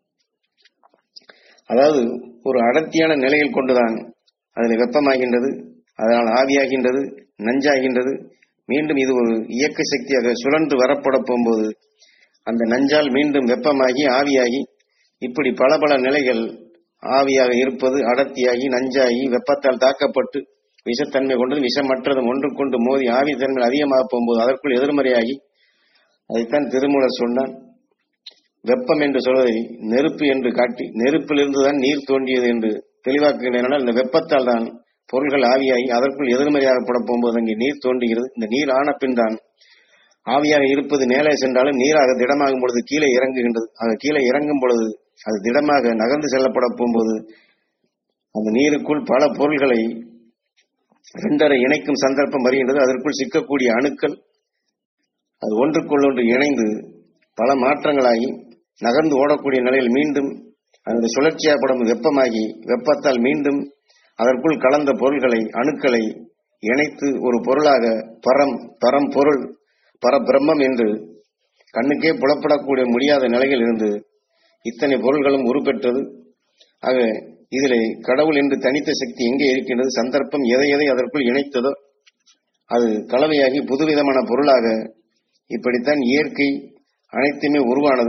அதாவது ஒரு அடர்த்தியான நிலையில் கொண்டுதான் அதில் வெப்பமாகின்றது அதனால் ஆவியாகின்றது நஞ்சாகின்றது மீண்டும் இது ஒரு இயக்க சக்தியாக சுழன்று வரப்பட போகும்போது அந்த நஞ்சால் மீண்டும் வெப்பமாகி ஆவியாகி இப்படி பல பல நிலைகள் ஆவியாக இருப்பது அடர்த்தியாகி நஞ்சாகி வெப்பத்தால் தாக்கப்பட்டு விஷத்தன்மை கொண்டது விஷமற்றதும் ஒன்றுக்கொண்டு மோதி ஆவி தன்மை அதிகமாக போகும்போது அதற்குள் எதிர்மறையாகி அதைத்தான் திருமூலர் சொன்னான் வெப்பம் என்று சொல்வதை நெருப்பு என்று காட்டி நெருப்பிலிருந்து தான் நீர் தோன்றியது என்று தெளிவாக்குகின்றன இந்த வெப்பத்தால் தான் பொருள்கள் ஆவியாகி அதற்குள் எதிர்மறையாகப்பட போகும்போது அங்கே நீர் தோன்றுகிறது இந்த நீர் ஆன பின் தான் ஆவியாக இருப்பது மேலே சென்றாலும் நீராக திடமாகும் பொழுது கீழே இறங்குகின்றது அது கீழே இறங்கும் பொழுது அது திடமாக நகர்ந்து செல்லப்பட போகும்போது அந்த நீருக்குள் பல பொருள்களை இரண்டரை இணைக்கும் சந்தர்ப்பம் வருகின்றது அதற்குள் சிக்கக்கூடிய அணுக்கள் அது ஒன்றுக்குள் ஒன்று இணைந்து பல மாற்றங்களாகி நகர்ந்து ஓடக்கூடிய நிலையில் மீண்டும் அந்த சுழற்சியாகப்படும் வெப்பமாகி வெப்பத்தால் மீண்டும் அதற்குள் கலந்த பொருள்களை அணுக்களை இணைத்து ஒரு பொருளாக பரம் பரம் பொருள் பரபிரம்மம் என்று கண்ணுக்கே புலப்படக்கூடிய முடியாத நிலையில் இருந்து இத்தனை பொருள்களும் உருப்பெற்றது ஆக இதிலே கடவுள் என்று தனித்த சக்தி எங்கே இருக்கின்றது சந்தர்ப்பம் எதை எதை அதற்குள் இணைத்ததோ அது கலவையாகி புதுவிதமான பொருளாக இப்படித்தான் இயற்கை அனைத்துமே உருவானது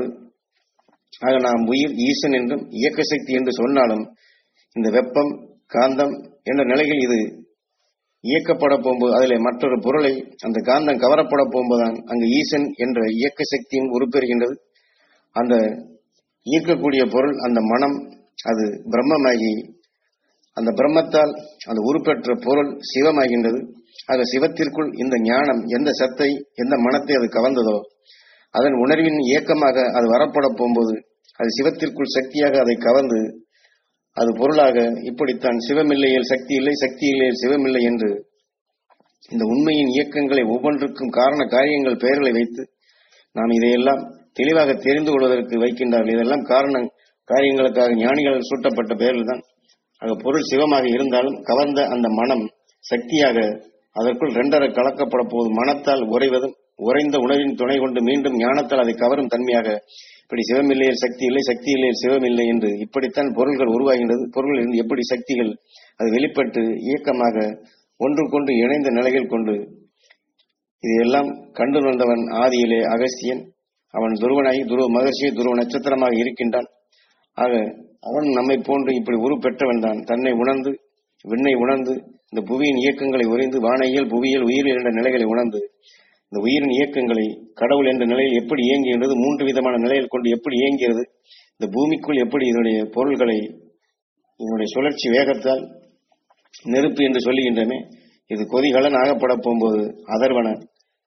ஆக நாம் உயிர் ஈசன் என்றும் இயக்க சக்தி என்று சொன்னாலும் இந்த வெப்பம் காந்தம் என்ற நிலையில் இது இயக்கப்பட போகும்போது அதில் மற்றொரு பொருளை அந்த காந்தம் கவரப்பட போகும்போதுதான் அங்கு ஈசன் என்ற இயக்க சக்தியும் உருப்பெறுகின்றது அந்த ஈர்க்கக்கூடிய பொருள் அந்த மனம் அது பிரம்மமாகி அந்த பிரம்மத்தால் அந்த உருப்பெற்ற பொருள் சிவமாகின்றது ஆக சிவத்திற்குள் இந்த ஞானம் எந்த சத்தை எந்த மனத்தை அது கவர்ந்ததோ அதன் உணர்வின் இயக்கமாக அது வரப்பட போகும்போது அது சிவத்திற்குள் சக்தியாக அதை கவர்ந்து அது பொருளாக இப்படித்தான் சிவமில்லையில் சக்தி இல்லை சக்தி இல்லையில் சிவமில்லை என்று இந்த உண்மையின் இயக்கங்களை ஒவ்வொன்றுக்கும் காரண காரியங்கள் பெயர்களை வைத்து நாம் இதையெல்லாம் தெளிவாக தெரிந்து கொள்வதற்கு வைக்கின்றார்கள் இதெல்லாம் காரணம் காரியங்களுக்காக ஞானிகள் சூட்டப்பட்ட பெயர்கள் தான் ஆக பொருள் சிவமாக இருந்தாலும் கவர்ந்த அந்த மனம் சக்தியாக அதற்குள் ரெண்டரை கலக்கப்பட போது மனத்தால் உறைவதும் உறைந்த உணவின் துணை கொண்டு மீண்டும் ஞானத்தால் அதை கவரும் தன்மையாக இப்படி சிவமில்லையில் சக்தி இல்லை சக்தி இல்லையில் சிவம் இல்லை என்று இப்படித்தான் பொருள்கள் உருவாகின்றது பொருள்கள் இருந்து எப்படி சக்திகள் அது வெளிப்பட்டு இயக்கமாக ஒன்றுக்கொன்று இணைந்த நிலையில் கொண்டு இதையெல்லாம் கண்டு வந்தவன் ஆதியிலே அகஸ்தியன் அவன் துருவனாகி துருவ மகர்ஷி துருவ நட்சத்திரமாக இருக்கின்றான் ஆக அவன் நம்மை போன்று இப்படி உரு பெற்றவன் தான் தன்னை உணர்ந்து விண்ணை உணர்ந்து இந்த புவியின் இயக்கங்களை உறைந்து வானையியல் புவியியல் உயிரியல் என்ற நிலைகளை உணர்ந்து இந்த உயிரின் இயக்கங்களை கடவுள் என்ற நிலையில் எப்படி இயங்குகின்றது மூன்று விதமான நிலையில் கொண்டு எப்படி இயங்குகிறது இந்த பூமிக்குள் எப்படி இதனுடைய பொருள்களை இதனுடைய சுழற்சி வேகத்தால் நெருப்பு என்று சொல்லுகின்றமே இது கொதிகலன் ஆகப்பட போகும்போது அதர்வன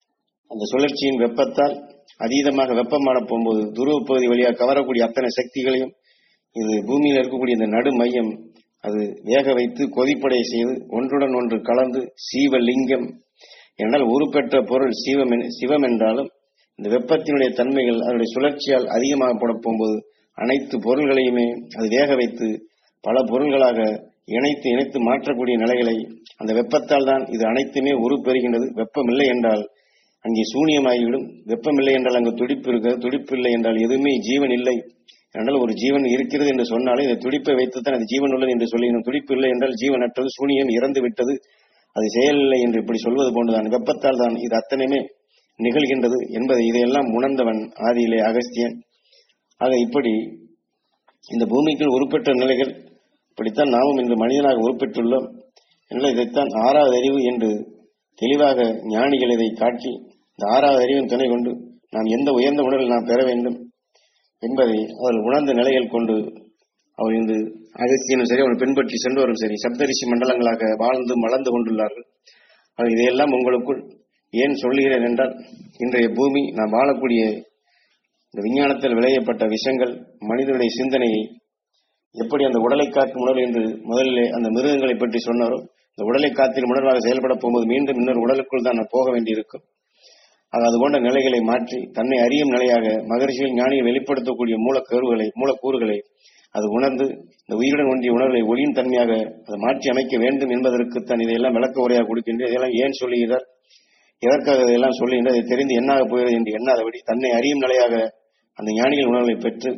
அந்த சுழற்சியின் வெப்பத்தால் அதீதமாக வெப்பமான போகும்போது துருவ பகுதி வழியாக கவரக்கூடிய அத்தனை சக்திகளையும் இது பூமியில் இருக்கக்கூடிய இந்த நடு மையம் அது வேக வைத்து கொதிப்படைய செய்து ஒன்றுடன் ஒன்று கலந்து சீவலிங்கம் என்றால் உருப்பெற்ற பொருள் சிவம் என்- சிவம் என்றாலும் இந்த வெப்பத்தினுடைய தன்மைகள் அதனுடைய சுழற்சியால் அதிகமாக போட போகும்போது அனைத்து பொருள்களையுமே அது வேக வைத்து பல பொருள்களாக இணைத்து இணைத்து மாற்றக்கூடிய நிலைகளை அந்த வெப்பத்தால் தான் இது அனைத்துமே உருப்பெறுகின்றது வெப்பமில்லை என்றால் அங்கே சூனியமாகிவிடும் வெப்பமில்லை என்றால் அங்கு துடிப்பு இருக்க துடிப்பு இல்லை என்றால் எதுவுமே ஜீவன் இல்லை என்றால் ஒரு ஜீவன் இருக்கிறது என்று சொன்னாலும் இந்த துடிப்பை வைத்துத்தான் அது ஜீவன் உள்ளது என்று சொல்லிக்கணும் துடிப்பு இல்லை என்றால் ஜீவனற்றது சூனியம் இறந்து விட்டது அது செயலில்லை என்று இப்படி சொல்வது போன்றுதான் வெப்பத்தால் தான் இது அத்தனையுமே நிகழ்கின்றது என்பதை இதையெல்லாம் உணர்ந்தவன் ஆதியிலே அகஸ்தியன் ஆக இப்படி இந்த பூமிக்குள் உருப்பெற்ற நிலைகள் இப்படித்தான் நாமும் இன்று மனிதனாக உருப்பெற்றுள்ளோம் எனவே இதைத்தான் ஆறாவது அறிவு என்று தெளிவாக ஞானிகள் இதை காட்டி இந்த ஆறாவது அறிவின் துணை கொண்டு நாம் எந்த உயர்ந்த உணர்வில் நாம் பெற வேண்டும் என்பதை அவர்கள் உணர்ந்த நிலைகள் கொண்டு அவர் இன்று அகஸ்தியனும் சரி அவர்கள் பின்பற்றி சென்றவரும் சரி சப்தரிஷி மண்டலங்களாக வாழ்ந்து மலர்ந்து கொண்டுள்ளார்கள் ஆக இதையெல்லாம் உங்களுக்குள் ஏன் சொல்லுகிறேன் என்றால் இன்றைய பூமி நாம் வாழக்கூடிய இந்த விஞ்ஞானத்தில் விளையப்பட்ட விஷங்கள் மனிதனுடைய சிந்தனையை எப்படி அந்த உடலை காக்கும் உணர்வு என்று முதலிலே அந்த மிருகங்களை பற்றி சொன்னாரோ இந்த உடலை காத்தின் உணர்வாக செயல்பட போகும்போது மீண்டும் இன்னொரு உடலுக்குள் தான் நாம் போக வேண்டியிருக்கும் ஆக அது போன்ற நிலைகளை மாற்றி தன்னை அறியும் நிலையாக மகரிஷிகள் ஞானியை வெளிப்படுத்தக்கூடிய மூலக்கூறுகளை மூலக்கூறுகளை அது உணர்ந்து இந்த உயிருடன் ஒன்றிய உணர்வை ஒளியின் தன்மையாக அதை மாற்றி அமைக்க வேண்டும் என்பதற்குத்தான் இதையெல்லாம் விளக்க உரையாக கொடுக்கின்றேன் இதெல்லாம் ஏன் சொல்லுகிறார் எதற்காக இதையெல்லாம் சொல்லுகின்ற அதை தெரிந்து என்னாக போகிறது என்று எண்ணாதபடி தன்னை அறியும் நிலையாக அந்த ஞானிகள் உணர்வை பெற்று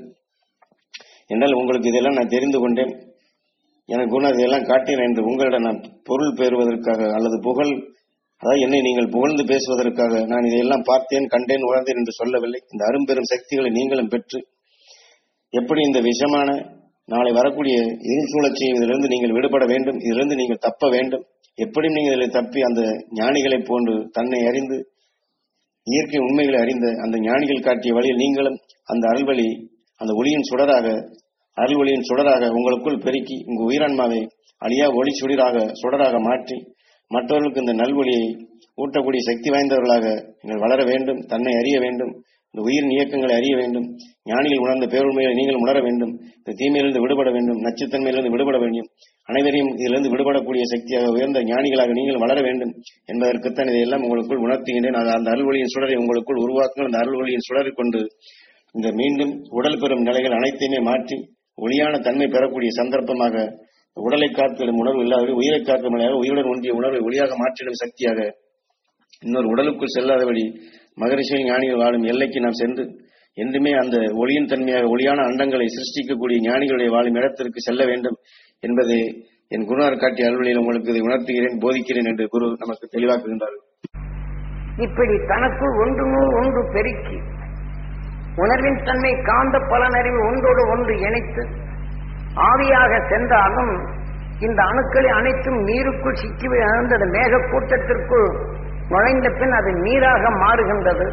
என்றால் உங்களுக்கு இதெல்லாம் நான் தெரிந்து கொண்டேன் எனக்கு குணம் இதெல்லாம் காட்டினேன் என்று உங்களிடம் நான் பொருள் பெறுவதற்காக அல்லது புகழ் அதாவது என்னை நீங்கள் புகழ்ந்து பேசுவதற்காக நான் இதையெல்லாம் பார்த்தேன் கண்டேன் உணர்ந்தேன் என்று சொல்லவில்லை இந்த அரும்பெரும் சக்திகளை நீங்களும் பெற்று எப்படி இந்த விஷமான நாளை வரக்கூடிய இருள் சூழச்சி இதிலிருந்து நீங்கள் விடுபட வேண்டும் இதிலிருந்து நீங்கள் தப்ப வேண்டும் எப்படி நீங்கள் இதில் தப்பி அந்த ஞானிகளைப் போன்று தன்னை அறிந்து இயற்கை உண்மைகளை அறிந்த அந்த ஞானிகள் காட்டிய வழியில் நீங்களும் அந்த அருள்வழி அந்த ஒளியின் சுடராக அருள்வழியின் சுடராக உங்களுக்குள் பெருக்கி உங்கள் உயிரான்மாவை அழியா ஒளி சுடராக சுடராக மாற்றி மற்றவர்களுக்கு இந்த நல்வழியை ஊட்டக்கூடிய சக்தி வாய்ந்தவர்களாக நீங்கள் வளர வேண்டும் தன்னை அறிய வேண்டும் இந்த உயிரின் இயக்கங்களை அறிய வேண்டும் ஞானிகள் உணர்ந்த பேருண்மைகளை நீங்கள் உணர வேண்டும் இந்த தீமையிலிருந்து விடுபட வேண்டும் நச்சுத்தன்மையிலிருந்து விடுபட வேண்டும் அனைவரையும் இதிலிருந்து விடுபடக்கூடிய சக்தியாக உயர்ந்த ஞானிகளாக நீங்கள் வளர வேண்டும் என்பதற்குத்தான் இதையெல்லாம் உங்களுக்குள் உணர்த்துகின்றேன் அது அந்த அருள்வழியின் சுடரை உங்களுக்குள் உருவாக்குங்கள் அந்த அருள்வழியின் சுடரை கொண்டு இந்த மீண்டும் உடல் பெறும் நிலைகள் அனைத்தையுமே மாற்றி ஒளியான தன்மை பெறக்கூடிய சந்தர்ப்பமாக உடலை காத்திடும் உணர்வு இல்லாதபடி உயிரை காக்கும் நிலையாக உயிருடன் ஒன்றிய உணர்வை ஒளியாக மாற்றிடும் சக்தியாக இன்னொரு உடலுக்குள் செல்லாதபடி மகரிஷியின் ஞானிகள் வாழும் எல்லைக்கு நாம் சென்று என்றுமே அந்த ஒளியின் தன்மையாக ஒளியான அண்டங்களை சிருஷ்டிக்கக்கூடிய ஞானிகளுடைய வாழும் இடத்திற்கு செல்ல வேண்டும் என்பதை என் குருநார் காட்டிய அலுவலில் உங்களுக்கு இதை உணர்த்துகிறேன் போதிக்கிறேன் என்று குரு நமக்கு தெளிவாக்குகின்றார்கள் இப்படி தனக்குள் ஒன்று நூல் ஒன்று பெருக்கி உணர்வின் தன்மை காந்த பலனறிவு ஒன்றோடு ஒன்று இணைத்து ஆவியாக சென்றாலும் இந்த அணுக்களை அனைத்தும் நீருக்குள் சிக்கி விழுந்த அந்த மேக கூட்டத்திற்குள் நுழைந்த பின் அது நீராக மாறுகின்றது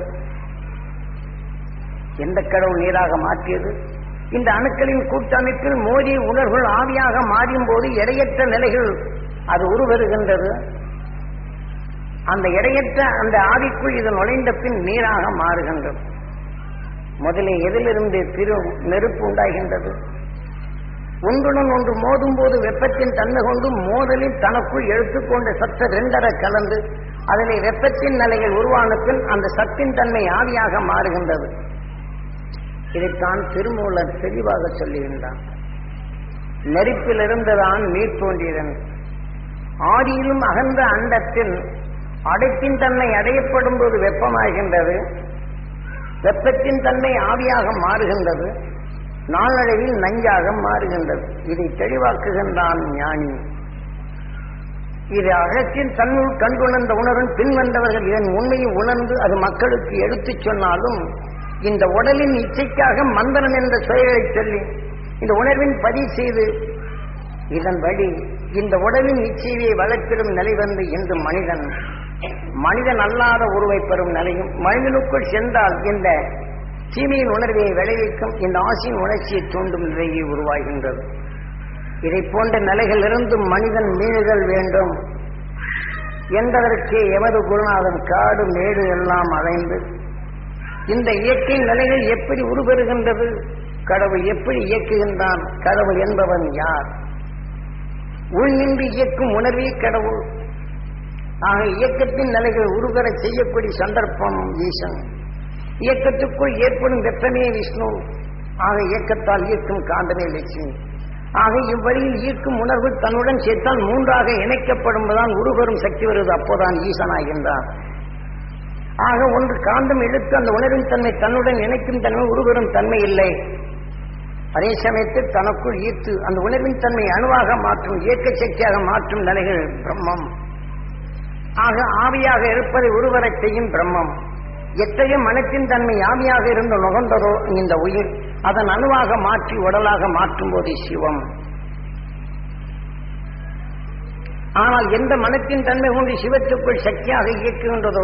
எந்த கடவுள் நீராக மாற்றியது இந்த அணுக்களின் கூட்டமைப்பில் மோதிய உணர்வுகள் ஆவியாக மாறும் போது எடையற்ற நிலைகள் அது உருவருகின்றது அந்த எடையற்ற அந்த ஆவிக்குள் இது நுழைந்த பின் நீராக மாறுகின்றது முதலில் எதிலிருந்து திரு நெருப்பு உண்டாகின்றது ஒன்றுடன் ஒன்று மோதும் போது வெப்பத்தின் தன்மை கொண்டு மோதலில் தனக்குள் எடுத்துக்கொண்ட சத்த ரெண்டர கலந்து அதிலே வெப்பத்தின் நிலைகள் உருவான பின் அந்த சத்தின் தன்மை ஆவியாக மாறுகின்றது இதைத்தான் திருமூலர் தெளிவாக சொல்லுகின்றான் நெருப்பில் இருந்துதான் நீர் தோன்றியதன் ஆதியிலும் அகன்ற அண்டத்தில் அடைப்பின் தன்மை அடையப்படும் போது வெப்பமாகின்றது வெப்பத்தின் தன்மை ஆவியாக மாறுகின்றது நாளடைவில் நஞ்சாக மாறுகின்றது இதை தெளிவாக்குகின்றான் ஞானி இது அகத்தின் தன்னுள் கண்டுணர்ந்த உணர்வின் பின்வந்தவர்கள் இதன் உண்மையை உணர்ந்து அது மக்களுக்கு எடுத்துச் சொன்னாலும் இந்த உடலின் இச்சைக்காக மந்திரம் என்ற செயலை சொல்லி இந்த உணர்வின் பதிவு செய்து இதன் வழி இந்த உடலின் இச்சையை வளர்ப்பிடும் நிலை வந்து இன்று மனிதன் மனிதன் அல்லாத உருவை பெறும் நிலையும் மனிதனுக்குள் சென்றால் இந்த தீமையின் உணர்வை விளைவிக்கும் இந்த ஆசையின் உணர்ச்சியை தூண்டும் நிலையை உருவாகின்றது இதை போன்ற நிலைகளிலிருந்து மனிதன் மீளுதல் வேண்டும் என்பதற்கே எமது குருநாதன் காடு மேடு எல்லாம் அலைந்து இந்த இயற்கை நிலைகள் எப்படி உருபெறுகின்றது கடவுள் எப்படி இயக்குகின்றான் கடவுள் என்பவன் யார் உள் நின்று இயக்கும் உணர்வே கடவுள் ஆக இயக்கத்தின் நிலைகள் உருபெறச் செய்யக்கூடிய சந்தர்ப்பம் ஈசன் இயக்கத்துக்குள் ஏற்படும் வெப்பமே விஷ்ணு ஆக இயக்கத்தால் இயக்கும் காந்தமே லட்சுமி ஆக இவ்வழியில் ஈர்க்கும் உணர்வு தன்னுடன் சேர்த்தால் மூன்றாக இணைக்கப்படும்போதுதான் உருவரும் சக்தி வருவது அப்போதான் ஈசனாகின்றார் ஆக ஒன்று காந்தம் எடுத்து அந்த உணர்வின் தன்மை தன்னுடன் இணைக்கும் தன்மை உருவரும் தன்மை இல்லை அதே சமயத்தில் தனக்குள் ஈர்த்து அந்த உணர்வின் தன்மை அணுவாக மாற்றும் இயக்க சக்தியாக மாற்றும் நிலைகள் பிரம்மம் ஆக ஆவியாக இருப்பதை உருவரச் செய்யும் பிரம்மம் எத்தகைய மனத்தின் தன்மை ஆவியாக இருந்து நுகர்ந்ததோ இந்த உயிர் அதன் அணுவாக மாற்றி உடலாக மாற்றும் போது சிவம் ஆனால் எந்த மனத்தின் தன்மை கொண்டு சிவத்துக்குள் சக்தியாக இயக்குகின்றதோ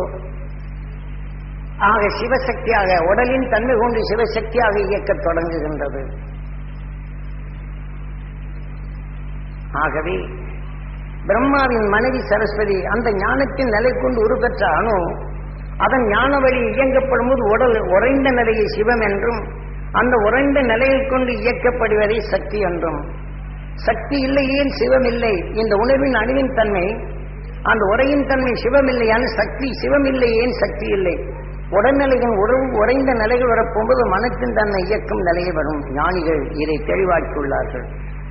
ஆக சிவசக்தியாக உடலின் தன்மை கொண்டு சிவசக்தியாக இயக்கத் தொடங்குகின்றது ஆகவே பிரம்மாவின் மனைவி சரஸ்வதி அந்த ஞானத்தின் நிலை கொண்டு உருப்பெற்ற அணு அதன் ஞான வழி இயங்கப்படும் போது உடல் உறைந்த நிலையை சிவம் என்றும் அந்த உறைந்த நிலையில் கொண்டு இயக்கப்படுவதை சக்தி என்றும் சக்தி இல்லை ஏன் சிவம் இல்லை இந்த உணர்வின் அணுவின் தன்மை அந்த உரையின் தன்மை சிவம் இல்லையான சக்தி சிவம் இல்லை ஏன் சக்தி இல்லை உடல்நிலையின் உறவு உறைந்த நிலைகள் வரப்போகும்போது மனத்தின் தன்மை இயக்கும் நிலையை வரும் ஞானிகள் இதை தெளிவாக்கியுள்ளார்கள்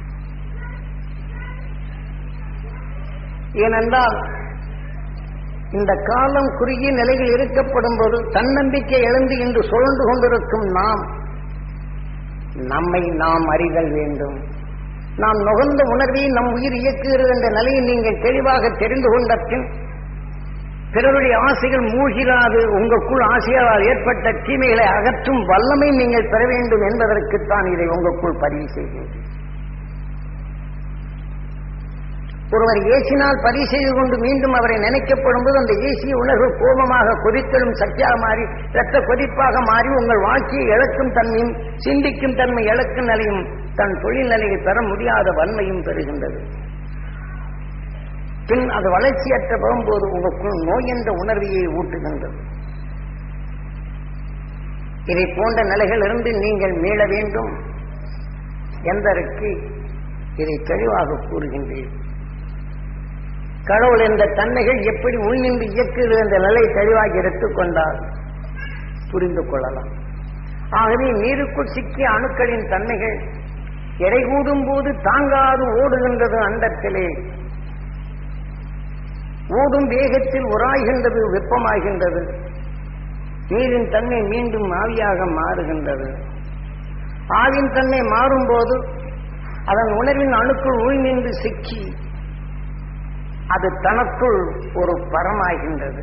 ஏனென்றால் இந்த காலம் குறுகிய நிலையில் இருக்கப்படும் போது தன்னம்பிக்கை எழுந்து இன்று சுழன்று கொண்டிருக்கும் நாம் நம்மை நாம் அறிதல் வேண்டும் நாம் நுகர்ந்த உணர்வை நம் உயிர் இயக்குகிறது என்ற நிலையை நீங்கள் தெளிவாக தெரிந்து கொண்ட பின் பிறருடைய ஆசைகள் மூழ்கிறாது உங்களுக்குள் ஆசையால் ஏற்பட்ட தீமைகளை அகற்றும் வல்லமை நீங்கள் பெற வேண்டும் என்பதற்குத்தான் இதை உங்களுக்குள் பதிவு செய்கிறேன் ஒருவர் ஏசினால் பதிவு செய்து கொண்டு மீண்டும் அவரை நினைக்கப்படும் போது அந்த ஏசிய உணர்வு கோபமாக கொதித்தலும் சக்தியாக மாறி இரத்த கொதிப்பாக மாறி உங்கள் வாழ்க்கையை இழக்கும் தன்மையும் சிந்திக்கும் தன்மை இழக்கும் நிலையும் தன் தொழில் நிலையை பெற முடியாத வன்மையும் பெறுகின்றது பின் அது வளர்ச்சியற்ற போகும்போது உங்களுக்குள் நோய் என்ற உணர்வையை ஊட்டுகின்றது இதை போன்ற நிலைகளிலிருந்து நீங்கள் மீள வேண்டும் என்பதற்கு இதை தெளிவாக கூறுகின்றீர்கள் கடவுள் என்ற தன்மைகள் எப்படி உள்நின்று இயக்குகிறது என்ற நிலை தெளிவாக எடுத்துக்கொண்டால் புரிந்து கொள்ளலாம் ஆகவே நீருக்குள் சிக்கிய அணுக்களின் தன்மைகள் எடை கூடும் போது தாங்காது ஓடுகின்றது அண்டத்திலே ஓடும் வேகத்தில் உராய்கின்றது வெப்பமாகின்றது நீரின் தன்மை மீண்டும் ஆவியாக மாறுகின்றது ஆவின் தன்மை மாறும்போது அதன் உணர்வின் அணுக்குள் உள்நின்று சிக்கி அது தனக்குள் ஒரு பரமாகின்றது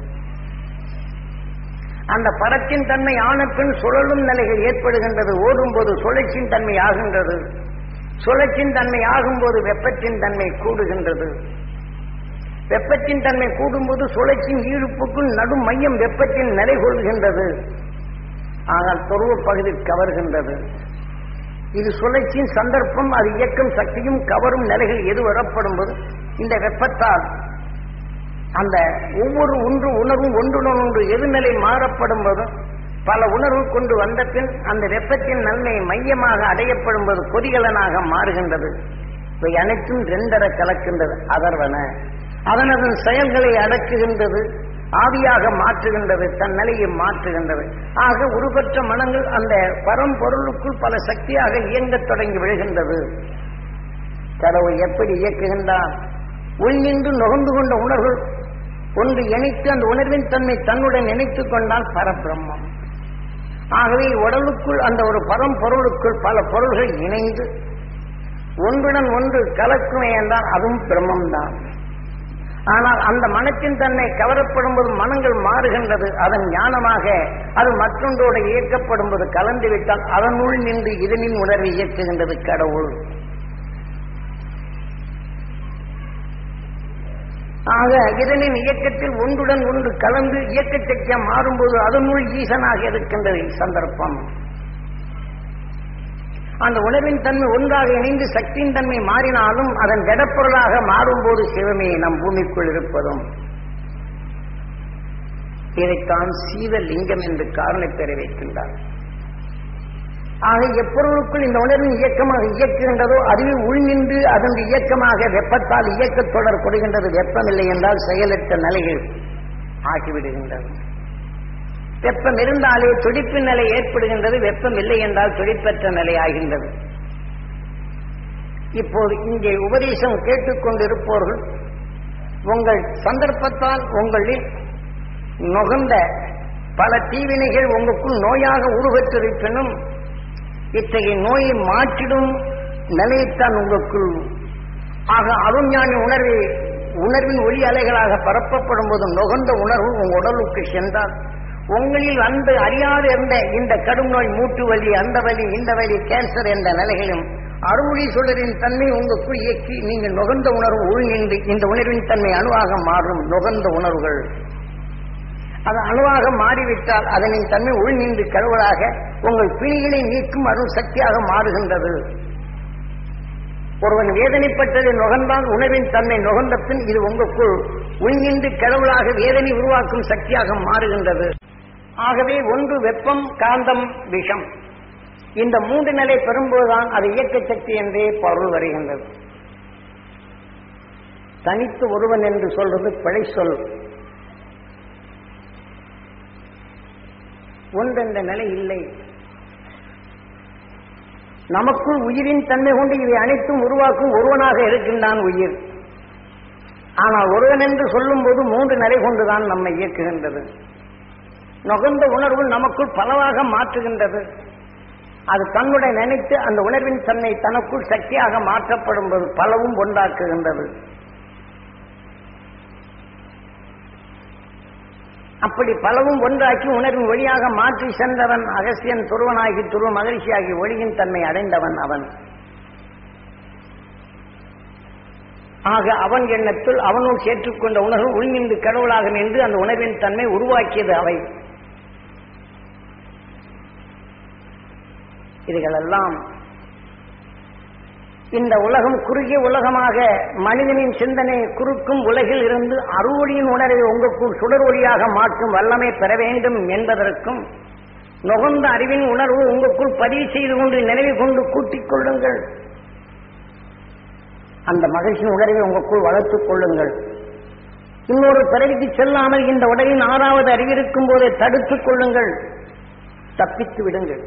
அந்த பரத்தின் தன்மை ஆன பின் சுழலும் நிலைகள் ஏற்படுகின்றது ஓடும்போது சுழற்சியின் தன்மை ஆகின்றது சுழற்சியின் தன்மை ஆகும்போது வெப்பத்தின் தன்மை கூடுகின்றது வெப்பத்தின் தன்மை கூடும்போது சுழற்சியின் ஈடுப்புக்குள் நடு மையம் வெப்பத்தின் நிலை கொள்கின்றது ஆனால் துருவ பகுதி கவர்கின்றது இது சுழற்சியின் சந்தர்ப்பம் அது இயக்கம் சக்தியும் கவரும் நிலைகள் எது வரப்படும் போது இந்த வெப்பத்தால் அந்த ஒவ்வொரு ஒன்று உணர்வும் ஒன்றுடன் ஒன்று எதிர்நிலை மாறப்படும் போது பல உணர்வு கொண்டு வந்த பின் அந்த வெப்பத்தின் நன்மை மையமாக அடையப்படும் போது கொதிகலனாக மாறுகின்றது இவை அனைத்தும் ரெண்டர கலக்கின்றது அதர்வன அதன் அதன் செயல்களை அடக்குகின்றது ஆவியாக மாற்றுகின்றது தன் நிலையை மாற்றுகின்றது ஆக உருப்பெற்ற மனங்கள் அந்த பரம்பொருளுக்குள் பல சக்தியாக இயங்கத் தொடங்கி விழுகின்றது கடவுள் எப்படி இயக்குகின்றான் உள்நின்று நுகர்ந்து கொண்ட உணர்வு ஒன்று இணைத்து அந்த உணர்வின் தன்மை தன்னுடன் இணைத்துக் கொண்டால் பரபிரம்மம் ஆகவே உடலுக்குள் அந்த ஒரு பரம்பொருளுக்குள் பல பொருள்கள் இணைந்து ஒன்றுடன் ஒன்று கலக்குமே என்றால் அதுவும் பிரம்மம்தான் ஆனால் அந்த மனத்தின் தன்னை கவரப்படும் போது மனங்கள் மாறுகின்றது அதன் ஞானமாக அது மற்றொன்றோடு இயக்கப்படும் போது கலந்து விட்டால் அதனுள் நின்று இதனின் உணர்வை இயக்குகின்றது கடவுள் ஆக இதனின் இயக்கத்தில் ஒன்றுடன் ஒன்று கலந்து இயக்க சக்கியம் மாறும்போது அதனுள் ஈசனாக இருக்கின்றது சந்தர்ப்பம் அந்த உணர்வின் தன்மை ஒன்றாக இணைந்து சக்தியின் தன்மை மாறினாலும் அதன் ஜடப்பொருளாக மாறும்போது சிவமே நம் பூமிக்குள் இருப்பதும் இதைத்தான் சீவலிங்கம் என்று காரண பெற வைக்கின்றார் ஆக எப்பொருளுக்குள் இந்த உணர்வின் இயக்கமாக இயக்குகின்றதோ அதுவே உள்நின்று அதன் இயக்கமாக வெப்பத்தால் இயக்கத் தொடர் கொடுகின்றது வெப்பமில்லை என்றால் செயலற்ற நிலைகள் ஆகிவிடுகின்றது வெப்பம் இருந்தாலே துடிப்பு நிலை ஏற்படுகின்றது வெப்பம் இல்லை என்றால் துடிப்பற்ற நிலை ஆகின்றது இப்போது இங்கே உபதேசம் கேட்டுக்கொண்டிருப்பவர்கள் உங்கள் சந்தர்ப்பத்தால் உங்களில் நுகர்ந்த பல தீவினைகள் உங்களுக்குள் நோயாக உருவற்றிருப்பினும் இத்தகைய நோயை மாற்றிடும் நிலையைத்தான் உங்களுக்குள் ஆக அருஞானி உணர்வை உணர்வின் ஒளி அலைகளாக பரப்பப்படும் போது நுகர்ந்த உணர்வு உங்கள் உடலுக்கு சென்றால் உங்களில் அந்த அறியாது இருந்த இந்த கடும் நோய் மூட்டு வலி அந்த வலி இந்த வலி கேன்சர் என்ற நிலைகளும் அறுமொழி சுடரின் தன்மை உங்களுக்குள் இயக்கி நீங்கள் நுகர்ந்த உணர்வு உள்நின்று இந்த உணர்வின் தன்மை அணுவாக மாறும் நுகர்ந்த உணர்வுகள் அது அணுவாக மாறிவிட்டால் அதனின் தன்மை உள்நின்று கழுவலாக உங்கள் பிணிகளை நீக்கும் அருள் சக்தியாக மாறுகின்றது ஒருவன் வேதனைப்பட்டதை நுகர்ந்தால் உணவின் தன்மை நுகர்ந்த பின் இது உங்களுக்குள் உள்நின்று கடவுளாக வேதனை உருவாக்கும் சக்தியாக மாறுகின்றது ஆகவே ஒன்று வெப்பம் காந்தம் விஷம் இந்த மூன்று நிலை பெறும்போதுதான் அது இயக்க சக்தி என்றே பொருள் வருகின்றது தனித்து ஒருவன் என்று சொல்றது பிழை சொல் ஒன்றென்ற நிலை இல்லை நமக்குள் உயிரின் தன்மை கொண்டு இவை அனைத்தும் உருவாக்கும் ஒருவனாக இருக்கின்றான் உயிர் ஆனால் ஒருவன் என்று சொல்லும் போது மூன்று நிலை கொண்டுதான் நம்மை இயக்குகின்றது நுகர்ந்த உணர்வு நமக்குள் பலவாக மாற்றுகின்றது அது தன்னுடைய நினைத்து அந்த உணர்வின் தன்னை தனக்குள் சக்தியாக மாற்றப்படும் போது பலவும் ஒன்றாக்குகின்றது அப்படி பலவும் ஒன்றாக்கி உணர்வின் ஒளியாக மாற்றி சென்றவன் அகசியன் துருவனாகி துருவ மகிழ்ச்சியாகி ஒளியின் தன்மை அடைந்தவன் அவன் ஆக அவன் எண்ணத்தில் அவனுள் ஏற்றுக்கொண்ட உணர்வு உள்நின்று கடவுளாக நின்று அந்த உணர்வின் தன்மை உருவாக்கியது அவை இதுகளெல்லாம் இந்த உலகம் குறுகிய உலகமாக மனிதனின் சிந்தனை குறுக்கும் உலகில் இருந்து அறுவொளியின் உணர்வை உங்களுக்குள் சுடர் ஒளியாக மாற்றும் வல்லமை பெற வேண்டும் என்பதற்கும் நுகர்ந்த அறிவின் உணர்வு உங்களுக்குள் பதிவு செய்து கொண்டு நினைவு கொண்டு கூட்டிக் கொள்ளுங்கள் அந்த மகிழ்ச்சியின் உணர்வை உங்களுக்குள் வளர்த்துக் கொள்ளுங்கள் இன்னொரு பிறவிக்கு செல்லாமல் இந்த உடலின் ஆறாவது அறிவிருக்கும் போதே தடுத்துக் கொள்ளுங்கள் தப்பித்து விடுங்கள்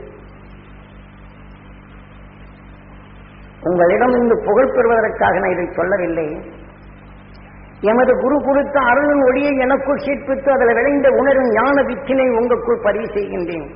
உங்களிடம் இன்று புகழ் பெறுவதற்காக நான் இதை சொல்லவில்லை எமது குரு கொடுத்த அருளின் ஒளியை எனக்குள் சீர்பித்து அதில் விளைந்த உணர்வின் ஞான விச்சினை உங்களுக்குள் பதிவு செய்கின்றேன்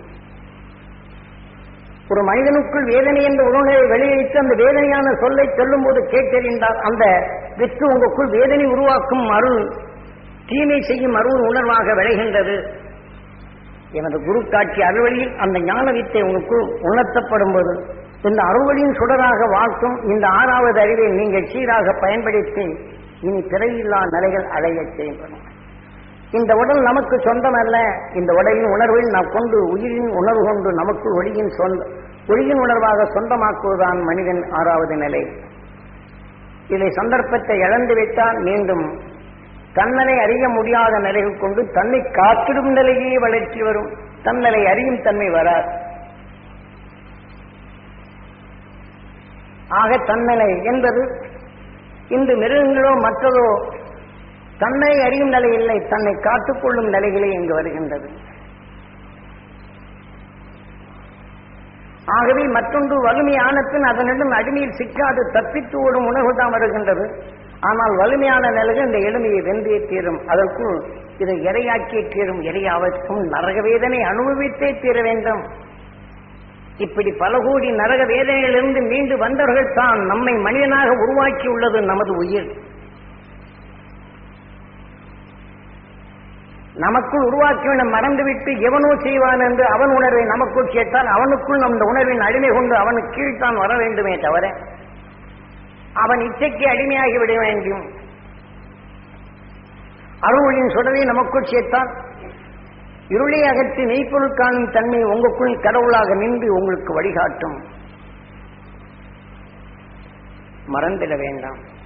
ஒரு மனிதனுக்குள் வேதனை என்ற உணர்வை வெளியேற்று அந்த வேதனையான சொல்லை சொல்லும் போது கேட்டறிந்தால் அந்த வித்து உங்களுக்குள் வேதனை உருவாக்கும் அருள் தீமை செய்யும் அருள் உணர்வாக விளைகின்றது எனது குரு காட்சி அறுவழியில் அந்த ஞான வித்தை உங்களுக்குள் உணர்த்தப்படும் போது இந்த அறுவழியின் சுடராக வாழ்க்கும் இந்த ஆறாவது அறிவை நீங்கள் சீராக பயன்படுத்தி இனி பிறையில்லா நிலைகள் அடையச் செய்கின்றன இந்த உடல் நமக்கு சொந்தமல்ல இந்த உடலின் உணர்வில் நாம் கொண்டு உயிரின் உணர்வு கொண்டு நமக்கு ஒளியின் சொந்த ஒளியின் உணர்வாக சொந்தமாக்குவதுதான் மனிதன் ஆறாவது நிலை இதை சந்தர்ப்பத்தை இழந்து விட்டால் மீண்டும் தன்னலை அறிய முடியாத நிலைகள் கொண்டு தன்னை காத்திடும் நிலையே வளர்ச்சி வரும் தன்னலை அறியும் தன்மை வராது ஆக தன்னலை என்பது இன்று மிருகங்களோ மற்றதோ தன்னை அறியும் நிலை இல்லை தன்னை காத்துக்கொள்ளும் நிலைகளே இங்கு வருகின்றது ஆகவே மற்றொன்று வலிமையான பின் அதனிடம் அடிமையில் சிக்காது தப்பித்து ஓடும் உணர்வு தான் வருகின்றது ஆனால் வலிமையான நிலைகள் இந்த எளிமையை வென்றே தீரும் அதற்குள் இதை இரையாக்கியே தீரும் இரையாவதற்கும் நரக வேதனை அனுபவித்தே தீர வேண்டும் இப்படி பல கோடி நரக வேதனையிலிருந்து மீண்டு வந்தவர்கள் தான் நம்மை மனிதனாக உருவாக்கி உள்ளது நமது உயிர் நமக்குள் உருவாக்கியவனை மறந்துவிட்டு எவனோ செய்வான் என்று அவன் உணர்வை நமக்குள் சேர்த்தால் அவனுக்குள் அந்த உணர்வின் அடிமை கொண்டு அவனுக்கு கீழ்த்தான் வர வேண்டுமே தவிர அவன் இச்சைக்கு அடிமையாகி விட வேண்டும் அருள்களின் சுடரை நமக்குள் சேர்த்தால் இருளை அகற்றி மெய்ப்பொருள் காணும் தன்மை உங்களுக்குள் கடவுளாக நின்று உங்களுக்கு வழிகாட்டும் மறந்திட வேண்டாம்